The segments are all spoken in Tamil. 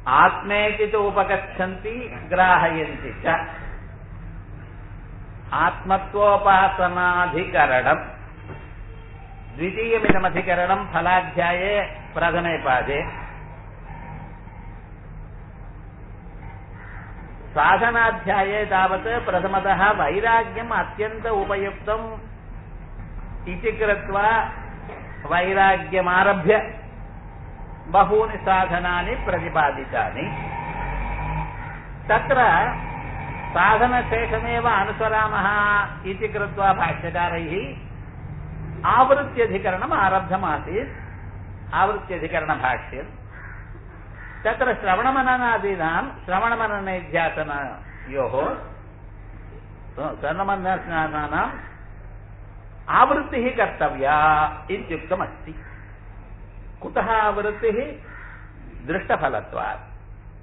ஆத்மேதி து உபகச்சந்தி கிராஹயந்தி ச आत्मत्वोपासनाधिकरणम् द्वितीयमिदमधिकरणम् फलाध्याये प्रथमे पादे साधनाध्याये तावत् प्रथमतः वैराग्यम् अत्यन्त उपयुक्तम् इति कृत्वा वैराग्यमारभ्य बहूनि साधनानि प्रतिपादितानि तत्र साधनशेषमेव अनुसरामः इति कृत्वा भाष्यकारैः आवृत्त्यधिकरणम् आरब्धमासीत् आवृत्त्यधिकरणभाष्यम् तत्र श्रवणमननादीनाम् श्रवणमननैध्यासनयोः श्रवणमननानाम् आवृत्तिः कर्तव्या इत्युक्तमस्ति कुतः आवृत्तिः दृष्टफलत्वात्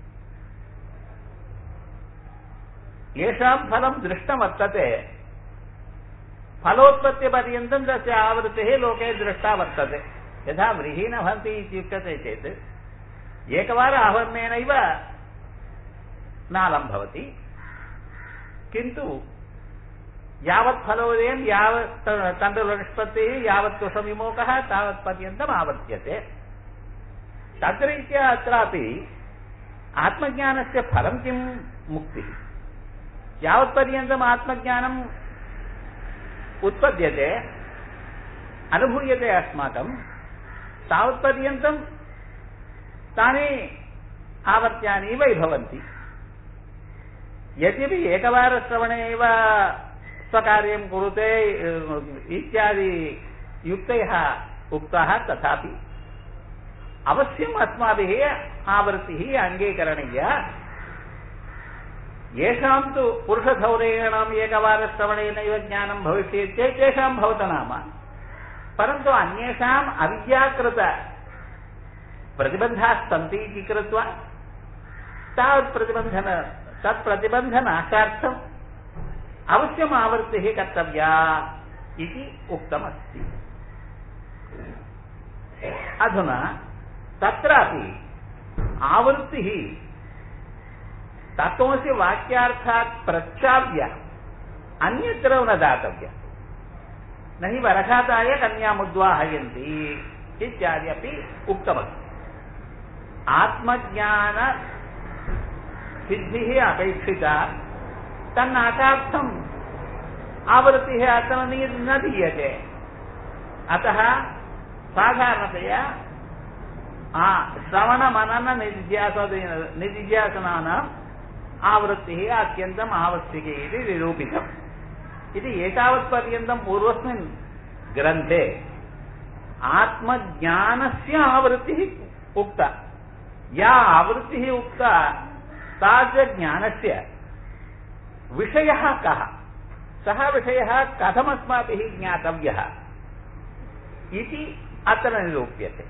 येषां फलं दृष्टं वर्तते फलोत्पत्तिपर्यन्तं तस्य आवृत्तिः लोके दृष्टा वर्तते यथा व्रीहि न भवन्ति इत्युच्यते चेत् एकवार आहरणेनैव नालं भवति किन्तु यावत् फलोदयं यावत् तण्डुलनिष्पत्तिः यावत् कुशविमोकः तावत्पर्यन्तम् आवर्त्यते तद्रीत्या अत्रापि आत्मज्ञानस्य फलं किं मुक्तिः यावत्पर्यन्तम् आत्मज्ञानम् उत्पद्यते अनुभूयते अस्माकं तावत्पर्यन्तं तानि आवर्त्यानि वै भवन्ति यद्यपि एकवारश्रवणे एव स्वकार्यं कुरुते इत्यादि युक्तयः उक्ताः तथापि अवश्यम् अस्माभिः आवृत्तिः अङ्गीकरणीया येषां तु पुरुषधौरेणाम् एकवारश्रवणेनैव ज्ञानं भविष्यति चेत् तेषां भवत नाम परन्तु अन्येषाम् अविद्याकृत प्रतिबन्धाः सन्ति इति कृत्वा तावत् प्रतिबन्धन तत् प्रतिबन्धनाशार्थम् अवश्यम् आवृत्तिः कर्तव्या इति उक्तमस्ति अधुना तत्रापि आवृत्तिः तत्त्वस्य वाक्यार्थात् प्रच्छाव्य अन्यत्र न दातव्य न हि वरखाताय कन्यामुद्वाहयन्ति इत्यादि अपि उक्तमस्ति आत्मज्ञान सिद्धिः अपेक्षिता तन्नाशार्थम् आवृत्तिः अत्र न दीयते अतः साधारणतया श्रवणमनन निध्यास निधिध्यासनानाम् आवृत्तिः अत्यन्तम् आवश्यकी इति निरूपितम् इति एतावत्पर्यन्तम् पूर्वस्मिन् ग्रन्थे आत्मज्ञानस्य आवृत्तिः उक्ता या आवृत्तिः उक्ता सा च ज्ञानस्य विषयः कः सः विषयः कथमस्माभिः ज्ञातव्यः इति अत्र निरूप्यते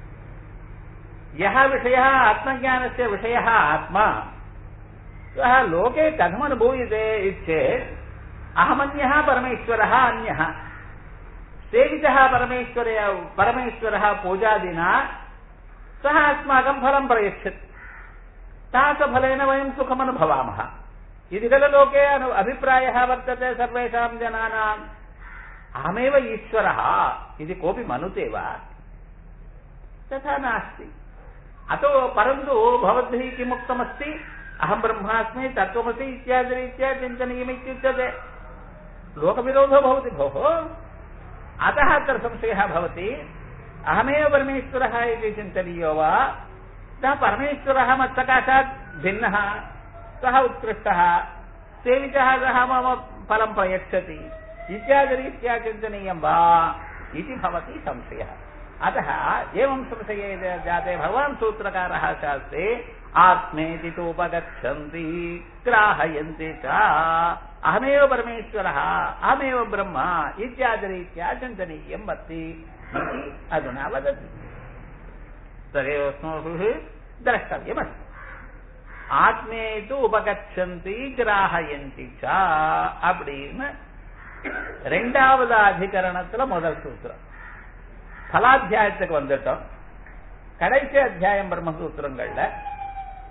यः विषयः आत्मज्ञानस्य विषयः आत्मा सः लोके कथमनुभूयते चेत् अहमन्यः परमेश्वरः अन्यः सेवितः परमेश्वर परमेश्वरः पूजादिना सः अस्माकं फलं प्रयच्छति तादृशफलेन वयं सुखमनुभवामः इति खलु लोके अनु अभिप्रायः वर्तते सर्वेषां जनानाम् अहमेव ईश्वरः इति कोऽपि मनुते वा तथा नास्ति अतो परन्तु भवद्भिः किमुक्तमस्ति अहं ब्रह्मास्मि तत्त्वमसि इत्यादिरीत्या चिन्तनीयमित्युच्यते लोकविरोधो भवति भोः अतः अत्र संशयः भवति अहमेव परमेश्वरः इति चिन्तनीयो वा सः परमेश्वरः मत्सकाशात् भिन्नः सः उत्कृष्टः सेवितः सः मम फलं प्रयच्छति इत्यादिरीत्या चिन्तनीयं वा इति भवति संशयः अतः एवं संशये जाते भगवान् सूत्रकारः शास्त्रे आत्मेति तोपगच्छन्ति ग्राहयन्ति च अहमेव परमेश्वरः अहमेव ब्रह्म इत्यादिरीत्या चिन्तनीयं वर्ति इति अधुना वदति तदेव अस्माभिः द्रष्टव्यमस्ति ஆத்மே து உபகச்சந்தி கிராகயந்தி சா அப்படின்னு ரெண்டாவது அதிகரணத்துல முதல் சூத்திரம் பலாத்தியாயத்துக்கு வந்துட்டோம் கடைசி அத்தியாயம் பிரம்மசூத்திரங்கள்ல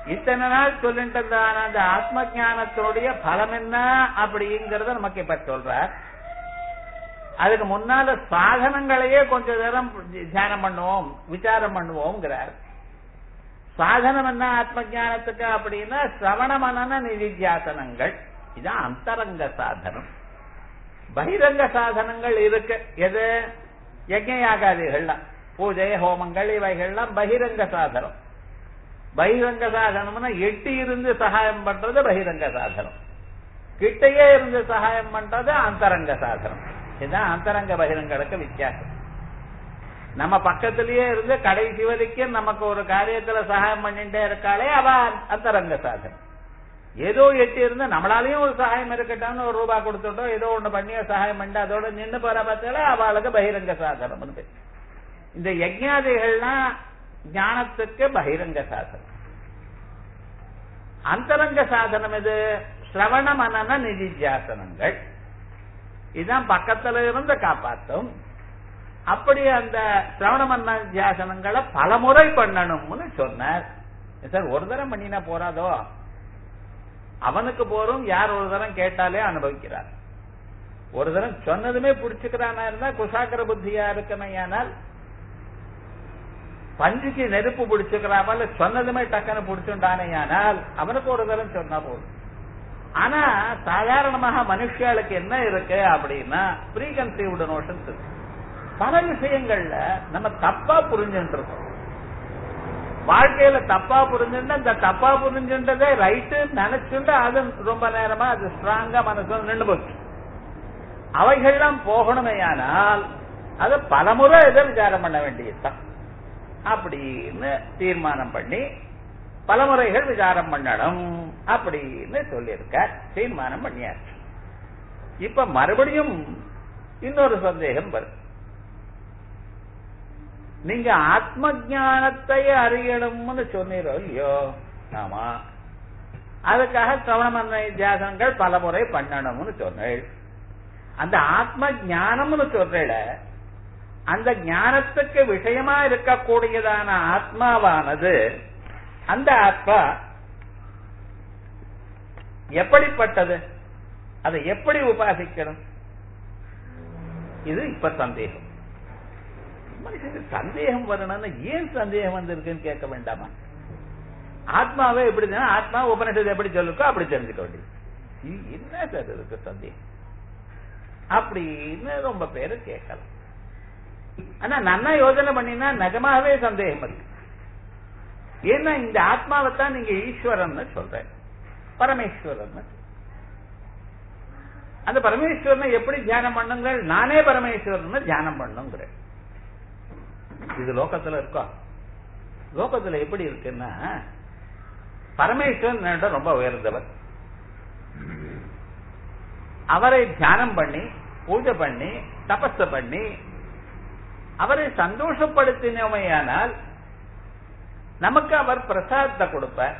இத்தனை நாள் சொல்லிட்டு இருந்தான அந்த ஆத்ம ஞானத்தினுடைய பலம் என்ன அப்படிங்கறத நமக்கு இப்ப சொல்றார் அதுக்கு முன்னால சாதனங்களையே கொஞ்ச நேரம் தியானம் பண்ணுவோம் விசாரம் பண்ணுவோம்ங்கிறார் சாதனம் என்ன ஆத்ம ஞானத்துக்கு அப்படின்னா சிரவண மனன நிதித்தியாசனங்கள் இதான் அந்தரங்க சாதனம் பகிரங்க சாதனங்கள் இருக்கு எது யஜ்யாகாதிகள்லாம் பூஜை ஹோமங்கள் இவைகள்லாம் பகிரங்க சாதனம் பகிரங்க சாதனம்னா எட்டி இருந்து சகாயம் பண்றது பகிரங்க சாதனம் கிட்டையே இருந்து சகாயம் பண்றது அந்தரங்க சாதனம் இதுதான் அந்தரங்க பகிரங்களுக்கு வித்தியாசம் நம்ம பக்கத்திலேயே இருந்து கடைசி வரைக்கும் நமக்கு ஒரு காரியத்துல சகாயம் பண்ணிட்டே இருக்காளே அவ அந்தரங்க சாதனம் ஏதோ எட்டி இருந்து நம்மளாலையும் ஒரு சகாயம் இருக்கட்டும்னு ஒரு ரூபா கொடுத்துட்டோம் ஏதோ ஒண்ணு பண்ணி சகாயம் பண்ணி அதோட நின்று போற பார்த்தாலே அவளுக்கு பகிரங்க சாதனம் இந்த யஜ்ஞாதிகள்லாம் ஞானத்துக்கு பகிரங்க சாதனம் அந்தரங்க சாதனம் இது சிரவண மனன நிதித்தியாசனங்கள் இதுதான் பக்கத்துல இருந்து காப்பாற்றும் அப்படி அந்த சிரவண மன்ன தியாசனங்களை பலமுறை பண்ணணும்னு சொன்னார் சார் ஒரு தரம் பண்ணினா போறாதோ அவனுக்கு போறோம் யார் ஒரு தரம் கேட்டாலே அனுபவிக்கிறார் ஒரு தரம் சொன்னதுமே பிடிச்சுக்கிறானா இருந்தா குஷாக்கர புத்தியா இருக்கமையானால் பஞ்சுக்கு நெருப்பு பிடிச்சுக்கிறாமல் சொன்னதுமே டக்குன்னு பிடிச்சுட்டானேயானால் அவனுக்கு ஒரு தரம் சொன்னா போதும் ஆனா சாதாரணமாக மனுஷாளுக்கு என்ன இருக்கு அப்படின்னா ப்ரீ கன்சீவ்டு நோஷன்ஸ் இருக்கு பல விஷயங்கள்ல நம்ம தப்பா புரிஞ்சுட்டு இருக்கோம் வாழ்க்கையில தப்பா புரிஞ்சுட்டு அந்த தப்பா புரிஞ்சுன்றதே ரைட்டு நினைச்சுட்டு அது ரொம்ப நேரமா அது ஸ்ட்ராங்கா மனசுல நின்று போச்சு அவைகள்லாம் போகணுமேயானால் அது பலமுறை இதை விசாரம் பண்ண வேண்டியதுதான் அப்படின்னு தீர்மானம் பண்ணி பலமுறைகள் விசாரம் பண்ணணும் அப்படின்னு சொல்லியிருக்க தீர்மானம் பண்ணியாச்சு இப்ப மறுபடியும் இன்னொரு சந்தேகம் வருது நீங்க ஆத்ம ஞானத்தை அறியணும்னு சொன்னீரோ இல்லையோ ஆமா அதுக்காக சிரவணமன்ன தியாசனங்கள் பல முறை பண்ணணும்னு சொன்னேன் அந்த ஆத்ம ஞானம்னு சொல்றேல அந்த ஞானத்துக்கு விஷயமா இருக்கக்கூடியதான ஆத்மாவானது அந்த ஆத்மா எப்படிப்பட்டது அதை எப்படி உபாசிக்கணும் இது இப்ப சந்தேகம் மனுஷனுக்கு சந்தேகம் வரணும்னா ஏன் சந்தேகம் வந்திருக்குன்னு கேட்க வேண்டாமா ஆத்மாவே எப்படி ஆத்மா உபனிஷத்து எப்படி சொல்லுக்கோ அப்படி தெரிஞ்சுக்க வேண்டியது என்ன சார் இருக்கு சந்தேகம் அப்படின்னு ரொம்ப பேரு கேட்கலாம் ஆனா நன்னா யோசனை பண்ணினா நிஜமாவே சந்தேகம் இருக்கு ஏன்னா இந்த ஆத்மாவை தான் நீங்க ஈஸ்வரன் சொல்ற பரமேஸ்வரன் அந்த பரமேஸ்வரனை எப்படி தியானம் பண்ணுங்கள் நானே பரமேஸ்வரன் தியானம் பண்ணுங்கிற இது லோகத்துல இருக்கா லோகத்துல எப்படி இருக்குன்னா பரமேஸ்வரன் ரொம்ப உயர்ந்தவர் அவரை தியானம் பண்ணி பூஜை பண்ணி தபஸ் பண்ணி அவரை சந்தோஷப்படுத்தினோமையானால் நமக்கு அவர் பிரசாதத்தை கொடுப்பார்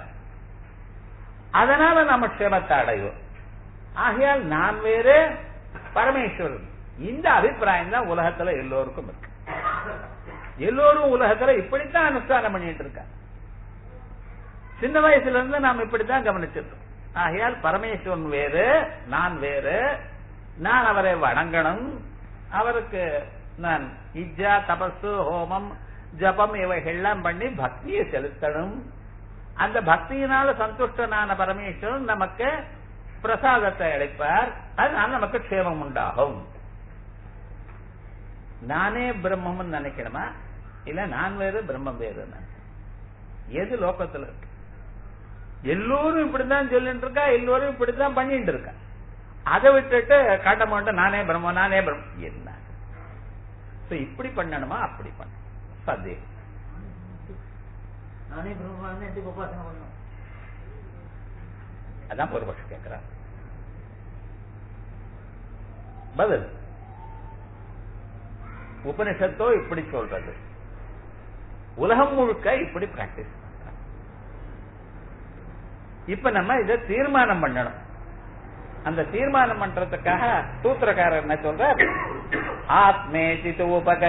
அதனால நம்ம க்ஷேமத்தை அடைவோம் ஆகையால் நான் வேறு பரமேஸ்வரன் இந்த அபிப்பிராயம் தான் உலகத்துல எல்லோருக்கும் இருக்கு எல்லோரும் உலகத்துல இப்படித்தான் அனுஷ்டானம் பண்ணிட்டு இருக்காங்க சின்ன வயசுல இருந்து நாம் இப்படித்தான் கவனிச்சிருக்கோம் ஆகையால் பரமேஸ்வரன் வேறு நான் வேறு நான் அவரை வணங்கணும் அவருக்கு நான் இஜ்ஜா தபசு ஹோமம் ஜபம் இவைகள்லாம் பண்ணி பக்தியை செலுத்தணும் அந்த பக்தியினால சந்துஷ்டனான பரமேஸ்வரன் நமக்கு பிரசாதத்தை அளிப்பார் அதனால நமக்கு க்ஷேமம் உண்டாகும் நானே பிரம்மம் நினைக்கணுமா இல்ல நான் வேறு பிரம்மம் வேறு எது லோகத்துல இருக்கு எல்லோரும் இப்படிதான் சொல்லிட்டு இருக்கா எல்லோரும் இப்படிதான் பண்ணிட்டு இருக்கா அதை விட்டுட்டு காட்ட மாட்டேன் நானே பிரம்ம நானே பிரம்ம என்ன இப்படி பண்ணணுமா அப்படி பண்ண சந்தேகம் நானே பிரம்மான்னு எப்படி உபாசனை பண்ணும் அதான் பூர்வபக்ஷம் கேட்கிறார் பதில் உபனிஷத்தோ இப்படி சொல்றது உலகம் முழுக்க இப்படி பிராக்டிஸ் இப்ப நம்ம இதை தீர்மானம் பண்ணணும் அந்த தீர்மானம் பண்றதுக்காக சூத்திரக்காரர் என்ன சொல்ற ஆத்மேசி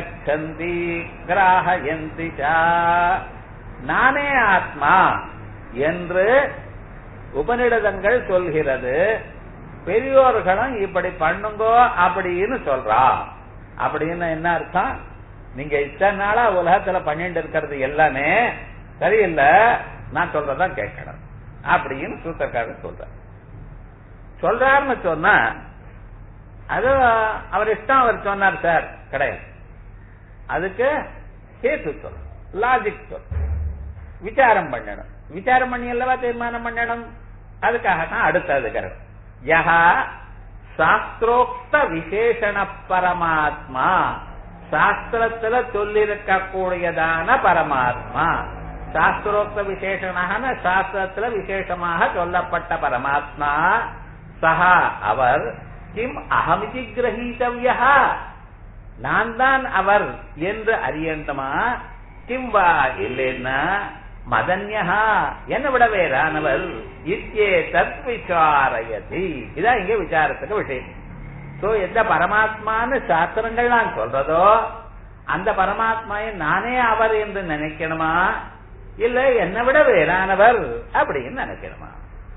உபகச்சந்தி கிராஹயந்தி நானே ஆத்மா என்று உபநிடதங்கள் சொல்கிறது பெரியோர்களும் இப்படி பண்ணுங்கோ அப்படின்னு சொல்றா அப்படின்னு என்ன அர்த்தம் நீங்க இத்தனை நாளா உலகத்துல பண்ணிட்டு இருக்கிறது எல்லாமே சரியில்லை நான் சொல்றதான் கேட்கணும் அப்படின்னு சூத்திரக்காரர் சொல்ற சொல்றாருன்னு சொன்னா அது அவர் இஷ்டம் அவர் சொன்னார் சார் கிடையாது அதுக்கு ஹேத்து சொல் லாஜிக் சொல் விசாரம் பண்ணணும் விசாரம் பண்ணி அல்லவா தீர்மானம் பண்ணணும் அதுக்காக தான் அடுத்தது கருத்து யஹா சாஸ்திரோக்த விசேஷண பரமாத்மா சாஸ்திரத்துல சொல்லிருக்கக்கூடியதான பரமாத்மா சாஸ்திரோக்த விசேஷனான சாஸ்திரத்துல விசேஷமாக சொல்லப்பட்ட பரமாத்மா சஹா அவர் கிம் அகமிதி கிரகீதவ்யா நான் தான் அவர் என்று அறியண்டுமா கிம் வா இல்லைன்னா மதன்யா என்ன விட வேறானவர் இத்தியே தத் விசாரயதி இதான் இங்க விசாரத்துக்கு விஷயம் சோ எந்த பரமாத்மான்னு சாஸ்திரங்கள் நான் சொல்றதோ அந்த பரமாத்மாவை நானே அவர் என்று நினைக்கணுமா இல்ல என்னை விட வேறானவர் அப்படின்னு நினைக்கணுமா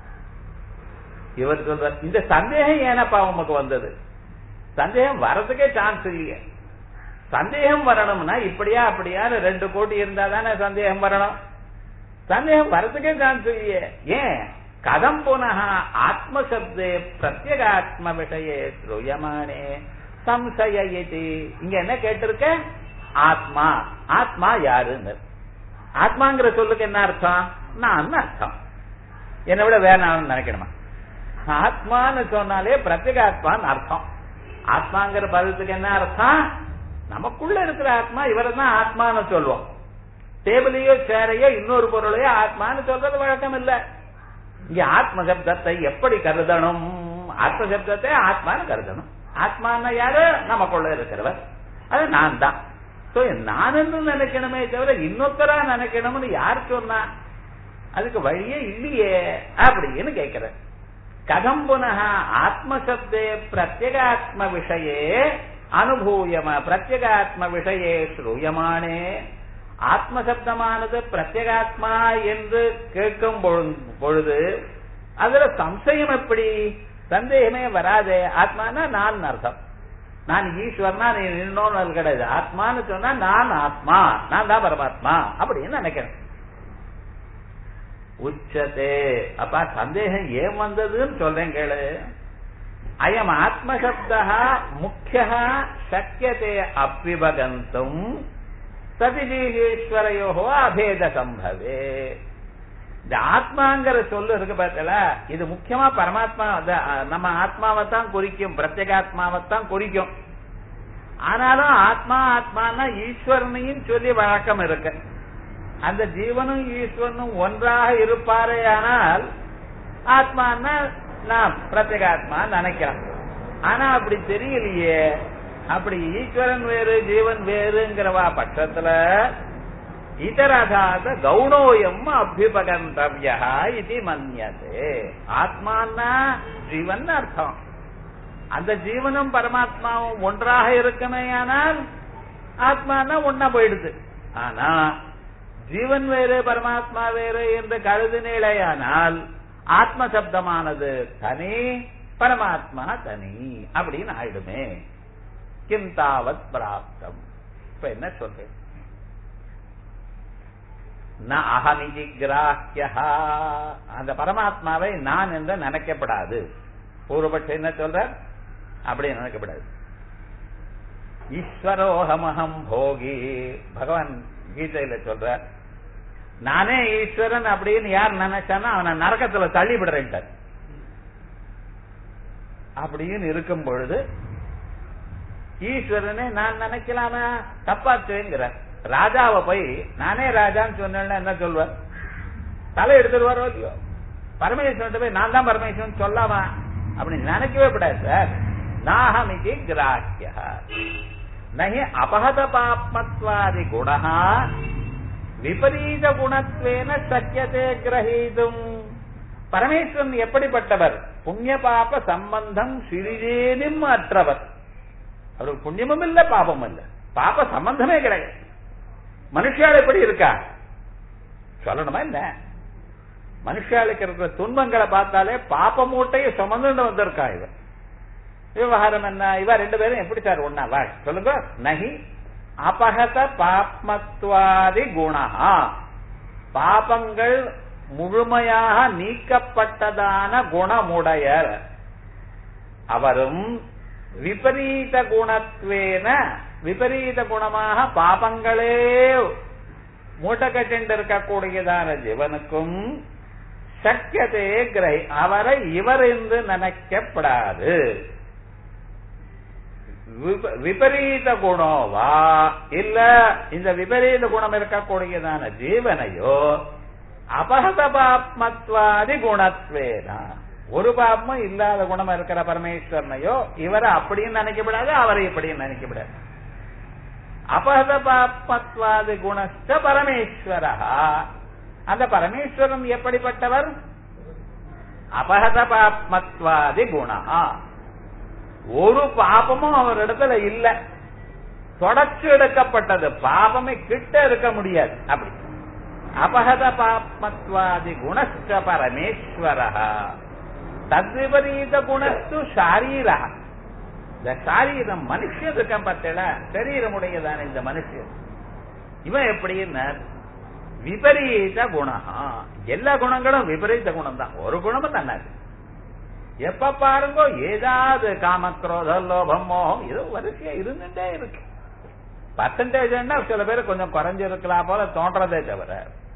இவர் சொல்ற இந்த சந்தேகம் ஏனப்பா உமக்கு வந்தது சந்தேகம் வரதுக்கே சான்ஸ் இல்லையே சந்தேகம் வரணும்னா இப்படியா அப்படியான்னு ரெண்டு கோடி இருந்தா தானே சந்தேகம் வரணும் சந்தேகம் வரதுக்கே சான்ஸ் இல்லையே ஏன் கதம் புனः ஆத்மசப்தே பிரத்யேகாத்ம விஷயே ஸ்ரூயமானே சம்சயதி இங்க என்ன கேட்டிருக்க ஆத்மா ஆத்மா யாருன்னு ஆத்மாங்கிற சொல்லுக்கு என்ன அர்த்தம் நான் அர்த்தம் என்னை விட வேற நான் நினைக்கணுமா ஆத்மான்னு சொன்னாலே பிரத்யேகாத்மான்னு அர்த்தம் ஆத்மாங்கிற பதத்துக்கு என்ன அர்த்தம் நமக்குள்ள இருக்கிற ஆத்மா இவரை தான் ஆத்மான்னு சொல்லுவோம் டேபிளையோ சேரையோ இன்னொரு பொருளையோ ஆத்மான்னு சொல்றது வழக்கம் இல்ல இங்க ஆத்ம சப்தத்தை எப்படி கருதணும் ஆத்ம சப்தத்தை ஆத்மான்னு கருதணும் ஆத்மான்னா யாரு நமக்குள்ள இருக்கிறவர் அது நான் தான் சோ நான் நினைக்கணுமே தவிர இன்னொருத்தரா நினைக்கணும்னு யார் சொன்னா அதுக்கு வழியே இல்லையே அப்படின்னு கேட்கிறேன் கதம் புனः ஆத்மசப்தே பிரத்யேகாத்ம விஷயே அனுபூயம பிரத்யேகாத்ம விஷயே ஸ்ரூயமானே ஆத்மசப்தமானது பிரத்யேகாத்மா என்று கேட்கும் பொழுது அதுல சம்சயம் எப்படி சந்தேகமே வராதே ஆத்மானா நான் அர்த்தம் நான் ஈஸ்வரனா நீ இன்னொன்னு கிடையாது ஆத்மான்னு சொன்னா நான் ஆத்மா நான் தான் பரமாத்மா அப்படின்னு நினைக்கிறேன் உச்சதே அப்பா சந்தேகம் ஏன் வந்ததுன்னு சொல்றேன் கேளு அயம் ஆத்மசப்தா முக்கிய சக்கியத்தை அப்பிபகந்தும் சதிஜீகேஸ்வரையோ அபேத சம்பவே இந்த ஆத்மாங்கிற சொல்லு இருக்கு பார்த்தல இது முக்கியமா பரமாத்மா நம்ம ஆத்மாவை தான் குறிக்கும் பிரத்யேகாத்மாவை தான் குறிக்கும் ஆனாலும் ஆத்மா ஆத்மானா ஈஸ்வரனையும் சொல்லி வழக்கம் இருக்கு அந்த ஜீவனும் ஈஸ்வரனும் ஒன்றாக இருப்பாரே ஆனால் ஆத்மான்னா நான் பிரத்யேகாத்மா நினைக்கிறேன் ஆனா அப்படி தெரியலையே அப்படி ஈஸ்வரன் வேறு ஜீவன் வேறுங்கிறவா பட்சத்துல இதரதாத கௌணோயம் அபியுபகந்தவியா இது மன்யதே ஆத்மான்னா ஜீவன் அர்த்தம் அந்த ஜீவனும் பரமாத்மாவும் ஒன்றாக இருக்குமே ஆனால் ஆத்மானா ஒன்னா போயிடுது ஆனா ஜீவன் வேறு பரமாத்மா வேறு என்று கருதினேலையானால் ஆத்ம சப்தமானது தனி பரமாத்மா தனி அப்படின்னு ஆயிடுமே கிம் தாவத் பிராப்தம் இப்ப என்ன சொல்றேன் ந அகமிதி கிராஹ்யா அந்த பரமாத்மாவை நான் என்று நினைக்கப்படாது பூர்வபட்சம் என்ன சொல்ற அப்படி நினைக்கப்படாது ஈஸ்வரோஹமஹம் போகி பகவான் கீதையில சொல்ற நானே ஈஸ்வரன் அப்படின்னு யார் நினைச்சானா அவனை நரக்கத்துல தள்ளி விடுறேன் அப்படின்னு இருக்கும் பொழுது ஈஸ்வரனே நான் நினைக்கலாமா தப்பாச்சுங்கிற ராஜாவை போய் நானே ராஜான்னு சொன்னேன்னா என்ன சொல்வார் தலை எடுத்துருவாரோ இல்லையோ பரமேஸ்வரன் போய் நான் தான் பரமேஸ்வரன் சொல்லாமா அப்படி நினைக்கவே கூடாது சார் நாகமிதி கிராஹ்ய நகி அபகத பாப்மத்வாதி குணா விபரீத குணத்வேன சக்கியத்தை கிரகீதும் பரமேஸ்வரன் எப்படிப்பட்டவர் புண்ணிய பாப சம்பந்தம் சிறிதேனும் அற்றவர் அவருக்கு புண்ணியமும் இல்ல பாபமும் இல்ல பாப சம்பந்தமே கிடையாது மனுஷால் எப்படி இருக்கா சொல்லணுமா இல்ல மனுஷாளுக்கு இருக்கிற துன்பங்களை பார்த்தாலே பாப்ப மூட்டையை சுமந்துட்டு வந்திருக்கா இவன் விவகாரம் என்ன இவ ரெண்டு பேரும் எப்படி சார் ஒன்னா வா சொல்லுங்க நகி அபகத பாப்மத்வாதி குணா பாபங்கள் முழுமையாக நீக்கப்பட்டதான குணமுடையர் அவரும் விபரீத குணத்வேன விபரீத குணமாக பாபங்களே மூட்டை கட்டிண்டு இருக்கக்கூடியதான ஜீவனுக்கும் சக்கியதே கிரை அவரை இவர் என்று நினைக்கப்படாது விப- விபரீத குணோவா இல்ல இந்த விபரீத குணம் இருக்கக்கூடியதான ஜீவனையோ அபகத பாப்மத்வாதி குணத்வேனா ஒரு பாபமும் இல்லாத குணம் இருக்கிற பரமேஸ்வரனையோ இவரை அப்படின்னு நினைக்கப்படாது அவரை இப்படின்னு நினைக்கப்படாது அபகத பாப்மத்வாதி குணஸ்த பரமேஸ்வரா அந்த பரமேஸ்வரன் எப்படிப்பட்டவர் அபகத பாப்மத்வாதி குணா ஒரு பாபமும் அவரிடத்துல இல்ல தொடச்சு எடுக்கப்பட்டது பாபமே கிட்ட இருக்க முடியாது அப்படி அபகத பாப்மத்வாதி குணஸ்ட பரமேஸ்வர தத்விபரீத குணஸ்து ஷாரீரா இந்த சாரீரம் மனுஷன் இருக்கான் பார்த்தல சரீரமுடையதான இந்த மனுஷன் இவன் எப்படின்னு விபரீத குணம் எல்லா குணங்களும் விபரீத குணம் தான் ஒரு குணமும் தன்னாது எப்ப பாருங்க ஏதாவது காமக்ரோதம் லோபம் மோகம் இது வரிசையா இருந்துட்டே இருக்கு பர்சன்டேஜ் சில பேர் கொஞ்சம் குறைஞ்சிருக்கலாம் போல தோன்றதே தவிர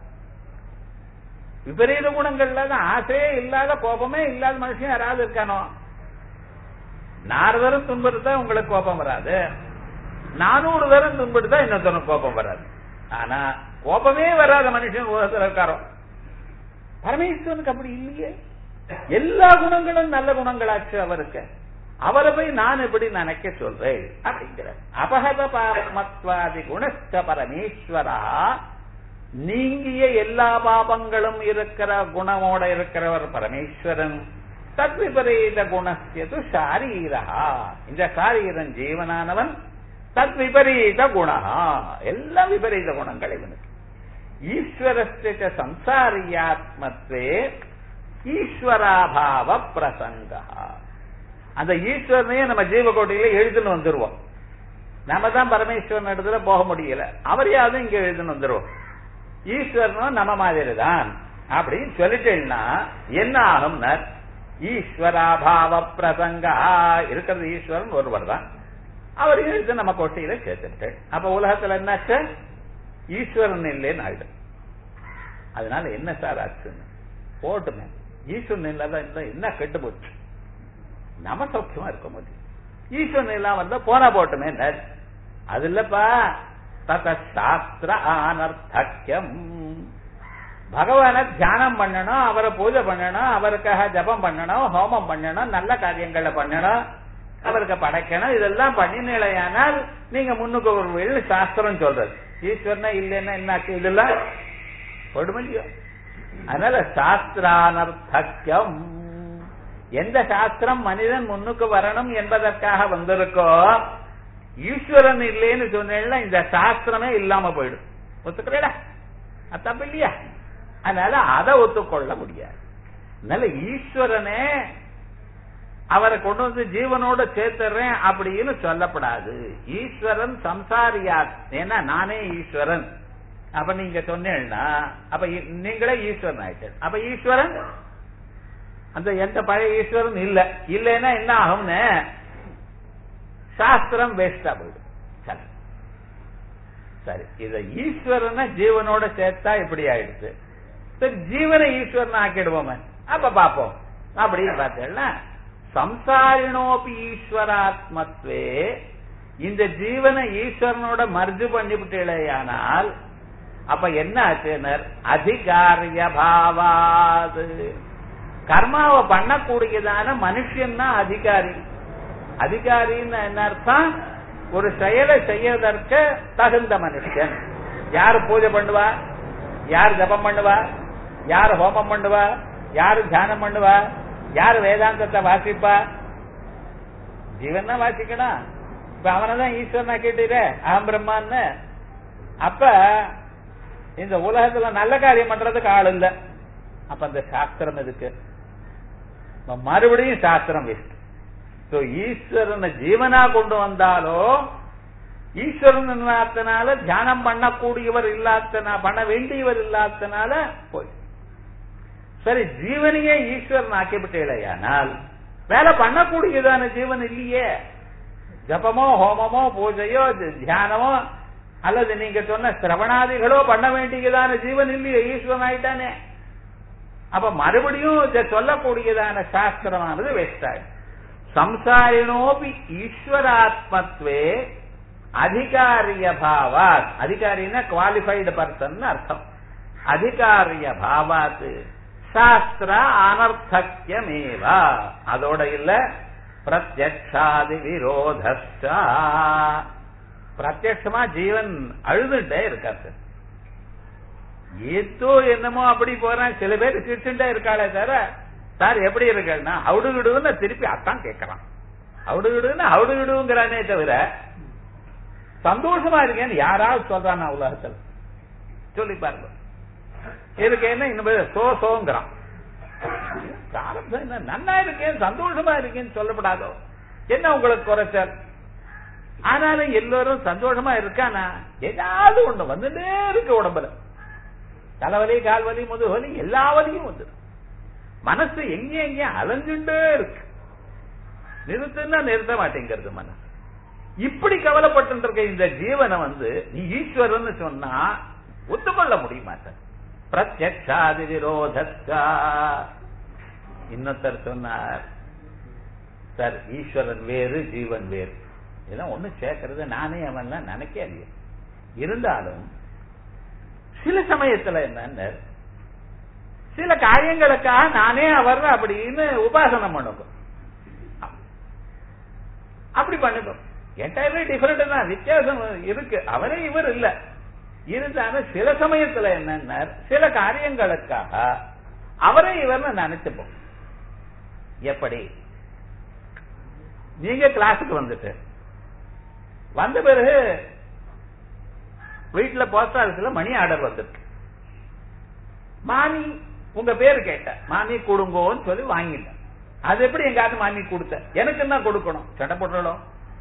விபரீத குணங்கள்ல தான் ஆசையே இல்லாத கோபமே இல்லாத மனுஷன் யாராவது இருக்கானோ நாரதரும் துன்புறுத்தா உங்களுக்கு கோபம் வராது நானூறு தரம் துன்புறுத்தா இன்னொருத்தனுக்கு கோபம் வராது ஆனா கோபமே வராத மனுஷன் உலகத்தில் இருக்காரோ பரமேஸ்வரனுக்கு அப்படி இல்லையே எல்லா குணங்களும் நல்ல குணங்களாச்சு அவருக்கு அவரை போய் நான் எப்படி நினைக்க சொல்றேன் அப்படிங்கிற அபகத பாமத்வாதி குணஸ்த பரமேஸ்வரா நீங்கிய எல்லா பாபங்களும் இருக்கிற குணமோட இருக்கிறவர் பரமேஸ்வரன் தத் விபரீத குணஸ்யது சாரீரா இந்த சாரீரன் ஜீவனானவன் தத் விபரீத குணா எல்லாம் விபரீத குணங்கள் இவனுக்கு ஈஸ்வரஸ்ய சம்சாரியாத்மத்வே ஈஸ்வராபாவ பிரசங்க அந்த ஈஸ்வரனையே நம்ம ஜீவகோட்டையில எழுதுன்னு வந்துருவோம் நம்ம தான் பரமேஸ்வரன் இடத்துல போக முடியல அவரையாவது இங்க எழுதுன்னு வந்துருவோம் ஈஸ்வரனும் நம்ம மாதிரி தான் அப்படின்னு சொல்லிட்டேன்னா என்ன ஆகும்னா ஈஸ்வராபாவ பிரசங்க இருக்கிறது ஈஸ்வரன் ஒருவர் தான் அவர் எழுத்து நம்ம கோட்டையில சேர்த்துட்டு அப்ப உலகத்துல என்னாச்சு ஈஸ்வரன் இல்லைன்னு ஆயிடும் அதனால என்ன சார் ஆச்சுன்னு போட்டுமே ஈஸ்வரன் இல்லாத இருந்தா என்ன கெட்டு போச்சு நம்ம சௌக்கியமா இருக்க முடியும் ஈஸ்வரன் இல்லாம வந்தா போனா போட்டுமே அது இல்லப்பா தத சாஸ்திர அனர்த்தக்கியம் பகவானை தியானம் பண்ணணும் அவரை பூஜை பண்ணணும் அவருக்காக ஜபம் பண்ணணும் ஹோமம் பண்ணணும் நல்ல காரியங்களை பண்ணணும் அவருக்கு படைக்கணும் இதெல்லாம் பண்ணினீழையானால் நீங்க முன்னுக்கு ஒரு வெள்ளி சாஸ்திரம் சொல்றது ஈஸ்வரனா இல்லைன்னா என்னாச்சு இதெல்லாம் கொடுமையோ அதனால சாஸ்திரானர்த்தக்கியம் எந்த சாஸ்திரம் மனிதன் முன்னுக்கு வரணும் என்பதற்காக வந்திருக்கோ ஈஸ்வரன் இல்லைன்னு சொன்னா இந்த சாஸ்திரமே இல்லாம போயிடும் ஒத்துக்கிறேடா அது தப்பு இல்லையா அதனால அதை ஒத்துக்கொள்ள முடியாது அதனால ஈஸ்வரனே அவரை கொண்டு வந்து ஜீவனோட சேர்த்துறேன் அப்படின்னு சொல்லப்படாது ஈஸ்வரன் சம்சாரியா ஏன்னா நானே ஈஸ்வரன் அப்ப நீங்க சொன்னீங்கன்னா அப்ப இ- நீங்களே ஈஸ்வரன் ஆயிட்டு அப்ப ஈஸ்வரன் அந்த எந்த பழைய ஈஸ்வரன் இல்ல இல்லைன்னா என்ன ஆகும்னு சாஸ்திரம் வேஸ்டா போயிடும் சரி சரி இத ஈஸ்வரனை ஜீவனோட சேர்த்தா இப்படி ஆயிடுச்சு சரி ஜீவனை ஈஸ்வரன் ஆக்கிடுவோமே அப்ப பாப்போம் அப்படின்னு பார்த்தேன்னா சம்சாரினோபி ஈஸ்வராத்மத்வே இந்த ஜீவனை ஈஸ்வரனோட மர்ஜு பண்ணிவிட்டேயானால் அப்ப என்ன ஆச்சுனர் அதிகாரிய பாவாது கர்மாவை பண்ணக்கூடியதான மனுஷன் தான் அதிகாரி அதிகாரின்னு என்ன அர்த்தம் ஒரு செயலை செய்யறதற்கு தகுந்த மனுஷன் யார் பூஜை பண்ணுவா யார் ஜபம் பண்ணுவா யார் ஹோமம் பண்ணுவா யார் தியானம் பண்ணுவா யார் வேதாந்தத்தை வாசிப்பா ஜீவன் தான் வாசிக்கணும் இப்ப அவனை தான் ஈஸ்வரனா கேட்டீரே அகம் பிரம்மான்னு அப்ப இந்த உலகத்துல நல்ல காரியம் பண்றதுக்கு ஆள் இல்ல அப்ப அந்த சாஸ்திரம் எதுக்கு அப்ப மறுபடியும் சாஸ்திரம் வேஸ்ட் சோ ஈஸ்வரனை ஜீவனா கொண்டு வந்தாலோ ஈஸ்வரன் இல்லாதனால தியானம் பண்ணக்கூடியவர் இல்லாதனா பண்ண வேண்டியவர் இல்லாதனால போய் சரி ஜீவனையே ஈஸ்வரன் ஆக்கிவிட்டேலையானால் வேலை பண்ணக்கூடியதான ஜீவன் இல்லையே ஜபமோ ஹோமமோ பூஜையோ தி- தியானமோ அல்லது நீங்க சொன்ன சிரவணாதிகளோ பண்ண வேண்டியதான ஜீவன் இல்லையே ஈஸ்வரன் ஆயிட்டானே அப்ப மறுபடியும் இதை சொல்லக்கூடியதான சாஸ்திரமானது வேஸ்ட் ஆயிடும் சம்சாரினோபி ஈஸ்வராத்மத்வே அதிகாரிய பாவாத் அதிகாரின்னா குவாலிஃபைடு பர்சன் அர்த்தம் அதிகாரிய பாவாத் சாஸ்திர அனர்த்தக்கியமேவா அதோட இல்ல பிரத்யக்ஷாதி விரோதஸ்டா பிரத்யட்சமா ஜீவன் அழுதுட்டே இருக்காரு ஏதோ என்னமோ அப்படி போறான் சில பேர் சிரிச்சுட்டே இருக்காளே தவிர சார் எப்படி இருக்கேன்னா அவுடுகிடுன்னு திருப்பி அத்தான் கேட்கறான் அவுடுகிடுன்னு அவுடுகிடுங்கிறானே தவிர சந்தோஷமா இருக்கேன்னு யாராவது சொல்றானா உலகத்தில் சொல்லி பாருங்க இதுக்கு என்ன இன்னும் சோ சோங்கிறான் பிராரப்தம் என்ன நன்னா இருக்கேன் சந்தோஷமா இருக்கேன்னு சொல்லப்படாதோ என்ன உங்களுக்கு குறைச்சல் ஆனாலும் எல்லோரும் சந்தோஷமா இருக்கானா ஏதாவது ஒண்ணு வந்துட்டே இருக்கு உடம்புல தலைவலி கால்வலி முதுவலி எல்லா வலியும் வந்துடும் மனசு எங்க எங்க அலைஞ்சுட்டே இருக்கு நிறுத்துன்னா நிறுத்த மாட்டேங்கிறது மனசு இப்படி கவலைப்பட்டு இருக்க இந்த ஜீவனை வந்து நீ ஈஸ்வரன் சொன்னா ஒத்துக்கொள்ள முடியுமா சார் பிரத்யக்ஷாதி விரோதஸ்கா இன்னொருத்தர் சொன்னார் சார் ஈஸ்வரன் வேறு ஜீவன் வேறு இதெல்லாம் ஒண்ணு சேர்க்கறது நானே அவன்லாம் நினைக்க இல்லையே இருந்தாலும் சில சமயத்துல என்னன்னு சில காரியங்களுக்காக நானே அவர் அப்படின்னு உபாசனை பண்ணுவோம் அப்படி பண்ணுவோம் என்டையர்லி டிஃபரெண்ட் தான் வித்தியாசம் இருக்கு அவரே இவர் இல்ல இருந்தாலும் சில சமயத்துல என்னன்னா சில காரியங்களுக்காக அவரே இவர்னு நினைச்சுப்போம் எப்படி நீங்க கிளாஸுக்கு வந்துட்டு வந்த பிறகு வீட்டுல போஸ்ட் ஆபீஸ்ல மணி ஆர்டர் வந்திருக்கு மாமி உங்க பேரு கேட்ட மாமி கொடுங்கோன்னு சொல்லி வாங்கிட்டேன் அது எப்படி எங்காவது மாமி கொடுத்த எனக்கு என்ன கொடுக்கணும் சட்டை போட்டுறோம்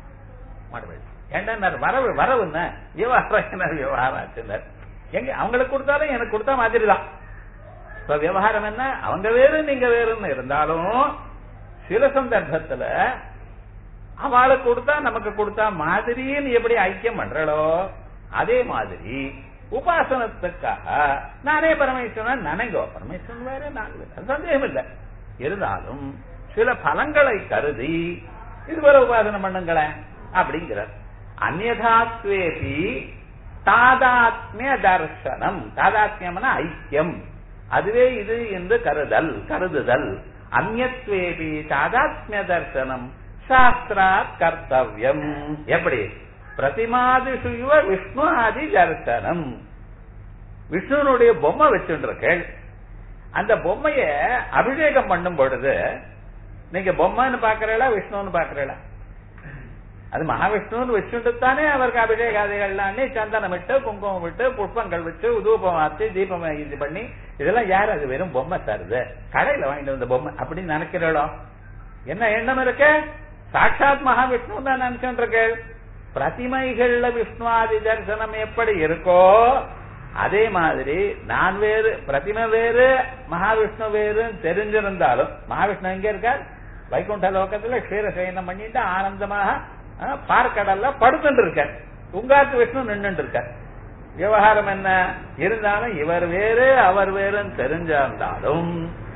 ஏண்டா வரவு வரவுன்னு விவகாரம் என்ன விவகாரம் ஆச்சுனர் எங்க அவங்களுக்கு கொடுத்தாலும் எனக்கு கொடுத்தா மாதிரி தான் இப்ப விவகாரம் என்ன அவங்க வேறு நீங்க வேறுன்னு இருந்தாலும் சில சந்தர்ப்பத்துல அவளுக்கு கொடுத்தா நமக்கு கொடுத்தா மாதிரின்னு எப்படி ஐக்கியம் பண்றளோ அதே மாதிரி உபாசனத்துக்காக நானே பரமேஸ்வரன் நினைங்கோ பரமேஸ்வரன் வேற நான் வேற அது சந்தேகம் இல்லை இருந்தாலும் சில பலங்களை கருதி இதுவரை உபாசனை பண்ணுங்களேன் அப்படிங்கிறார் அந்நதாத்வேபி தாதாத்மிய தர்சனம் தாதாத்மியம்னா ஐக்கியம் அதுவே இது என்று கருதல் கருதுதல் அந்நத்வேபி தாதாத்மிய தர்சனம் சாஸ்திராத் கர்த்தவியம் எப்படி பிரதிமாதிஷு இவ விஷ்ணு ஆதி தர்சனம் விஷ்ணுனுடைய பொம்மை வச்சுருக்கேள் அந்த பொம்மைய அபிஷேகம் பண்ணும் பொழுது நீங்க பொம்மைன்னு பாக்குறீங்களா விஷ்ணுன்னு பாக்குறீங்களா அது மகாவிஷ்ணுன்னு வச்சுட்டு தானே அவருக்கு அபிஷேகாதிகள்லாம் சந்தனம் விட்டு குங்குமம் விட்டு புஷ்பங்கள் வச்சு தூபம் ஆச்சு தீபம் இது பண்ணி இதெல்லாம் யார் அது வெறும் பொம்மை தருது கடையில வாங்கிட்டு வந்த பொம்மை அப்படின்னு நினைக்கிறோம் என்ன எண்ணம் இருக்கு சாட்சாத் மகாவிஷ்ணு தான் நினைச்சுட்டு இருக்கு பிரதிமைகள்ல விஷ்ணுவாதி தரிசனம் எப்படி இருக்கோ அதே மாதிரி நான் வேறு பிரதிமை வேறு மகாவிஷ்ணு வேறு தெரிஞ்சிருந்தாலும் மகாவிஷ்ணு எங்க இருக்கார் வைகுண்ட லோகத்துல க்ஷீரசயனம் பண்ணிட்டு ஆனந்தமாக பார்க்கடல்ல படுத்துட்டு இருக்கார் உங்காத்து விஷ்ணு நின்று இருக்கார் விவகாரம் என்ன இருந்தாலும் இவர் வேறு அவர் வேறுன்னு தெரிஞ்சிருந்தாலும்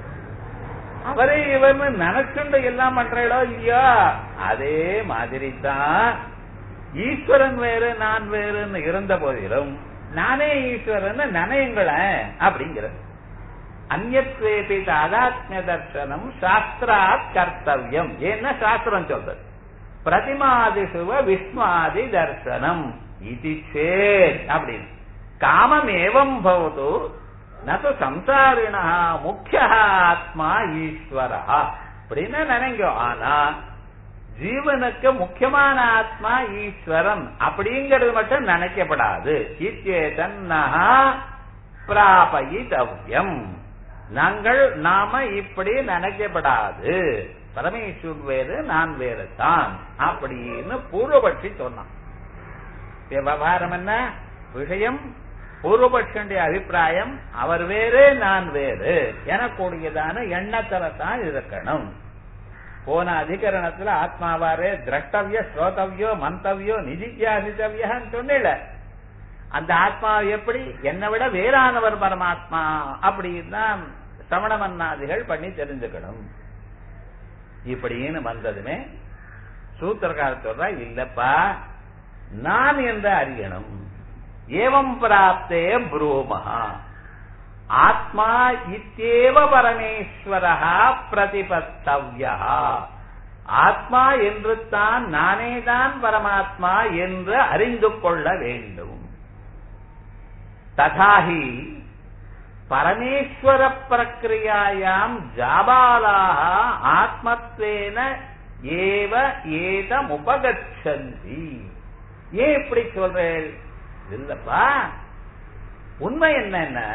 அவரே இவர்னு நினைச்சுண்டு எல்லாம் பண்றீங்களோ இல்லையோ அதே மாதிரி தான் ஈஸ்வரன் வேறு நான் வேறுன்னு இருந்த போதிலும் நானே ஈஸ்வரன் நினையுங்களேன் அப்படிங்கிறது அந்நத்வேபி தாதாத்மிய தர்சனம் சாஸ்திராத் கர்த்தவியம் ஏன்னா சாஸ்திரம் சொல்றது பிரதிமாதிசுவ விஷ்ணுவாதி தர்சனம் இது சேத் அப்படின்னு காமம் ஏவம் பவது நது சம்சாரிணா முக்கிய ஆத்மா ஈஸ்வரா அப்படின்னு நினைங்க ஆனா ஜீவனுக்கு முக்கியமான ஆத்மா ஈஸ்வரன் அப்படிங்கிறது மட்டும் நினைக்கப்படாது இச்சேதன்னஹா பிராபயிதவ்யம் நாங்கள் நாம இப்படி நினைக்கப்படாது பரமேஸ்வர் வேறு நான் வேறு தான் அப்படின்னு பூர்வபட்சி சொன்னான் விவகாரம் என்ன விஷயம் பூர்வபட்சனுடைய அபிப்பிராயம் அவர் வேறு நான் வேறு எனக்கூடியதான எண்ணத்துல தான் இருக்கணும் போன அதிகரணத்துல ஆத்மாவாரே திரஷ்டவிய ஸ்ரோதவியோ மந்தவியோ நிதித்தியாசித்தவியன்னு சொன்னில அந்த ஆத்மா எப்படி என்னை விட வேறானவர் பரமாத்மா அப்படின்னு தான் சமண மன்னாதிகள் பண்ணி தெரிஞ்சுக்கணும் இப்படின்னு வந்ததுமே சூத்திரக்கார சொல்றா இல்லப்பா நான் என்று அறியணும் ஏவம் பிராப்தே புரூமஹா ஆத்மா இத்தேவ பரமேஸ்வர பிரதிபத்தவ்யா ஆத்மா என்று தான் நானே தான் பரமாத்மா என்று அறிந்து கொள்ள வேண்டும் ததாஹி பரமேஸ்வர பிரக்கிரியாயாம் ஜாபாலாக ஆத்மத்வேன ஏவ ஏதம் உபகச்சந்தி ஏன் இப்படி சொல்றேன் இல்லப்பா உண்மை என்னன்னா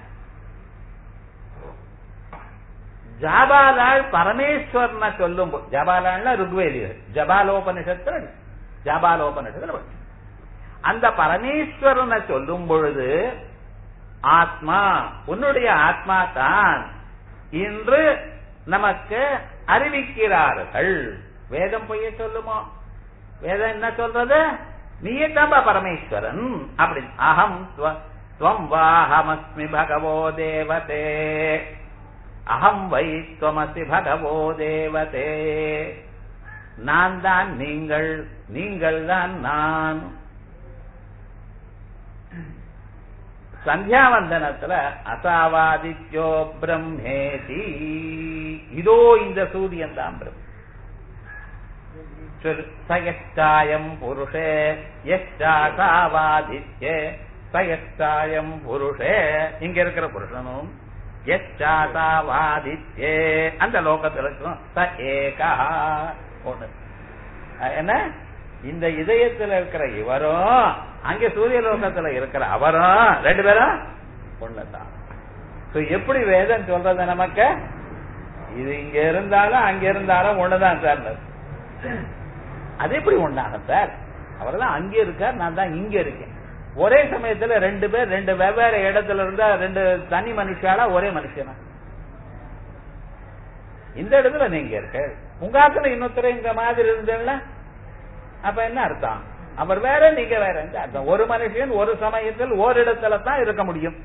ஜாபாலாள் பரமேஸ்வரனை சொல்லும் ஜபாலாள்னா ருக்வேதியர் ஜபாலோபனிஷத்துல ஜபாலோபனிஷத்துல அந்த பரமேஸ்வரனை சொல்லும் பொழுது ஆத்மா உன்னுடைய ஆத்மா தான் இன்று நமக்கு அறிவிக்கிறார்கள் வேதம் பொய்ய சொல்லுமோ வேதம் என்ன சொல்றது நீயே தான்பா பரமேஸ்வரன் அப்படி அகம் துவம் வாஹமஸ்மி பகவோ தேவதே அகம் வை துவமசி பகவோ தேவதே நான் தான் நீங்கள் நீங்கள் தான் நான் சந்தியாவந்தனத்துல அசாவாதித்யோ பிரம்மேதி இதோ இந்த சூரியன் தான் பிரம் சயஷ்டாயம் புருஷே யஷ்டாசாவாதித்யே சயஷ்டாயம் புருஷே இங்க இருக்கிற புருஷனும் யஷ்டாசாவாதித்யே அந்த லோகத்தில் இருக்கும் ச ஏகா ஒண்ணு என்ன இந்த இதயத்தில் இருக்கிற இவரும் அங்கே சூரிய லோகத்துல இருக்கிற அவரும் ரெண்டு பேரும் ஒண்ணுதான் எப்படி வேதம் சொல்றது நமக்கு இது இங்க இருந்தாலும் அங்க இருந்தாலும் ஒண்ணுதான் சார் அது எப்படி ஒண்ணாகும் சார் அவர் தான் அங்கே இருக்கார் நான் தான் இங்க இருக்கேன் ஒரே சமயத்துல ரெண்டு பேர் ரெண்டு வெவ்வேறு இடத்துல இருந்தா ரெண்டு தனி மனுஷாலா ஒரே மனுஷனா இந்த இடத்துல நீங்க இருக்க உங்க ஆத்துல இன்னொருத்தர் இந்த மாதிரி இருந்தேன்னா அப்ப என்ன அர்த்தம் அவர் வேற நீங்க வேற அர்த்தம் ஒரு மனுஷன் ஒரு சமயத்தில் ஒரு இடத்துல தான் இருக்க முடியும்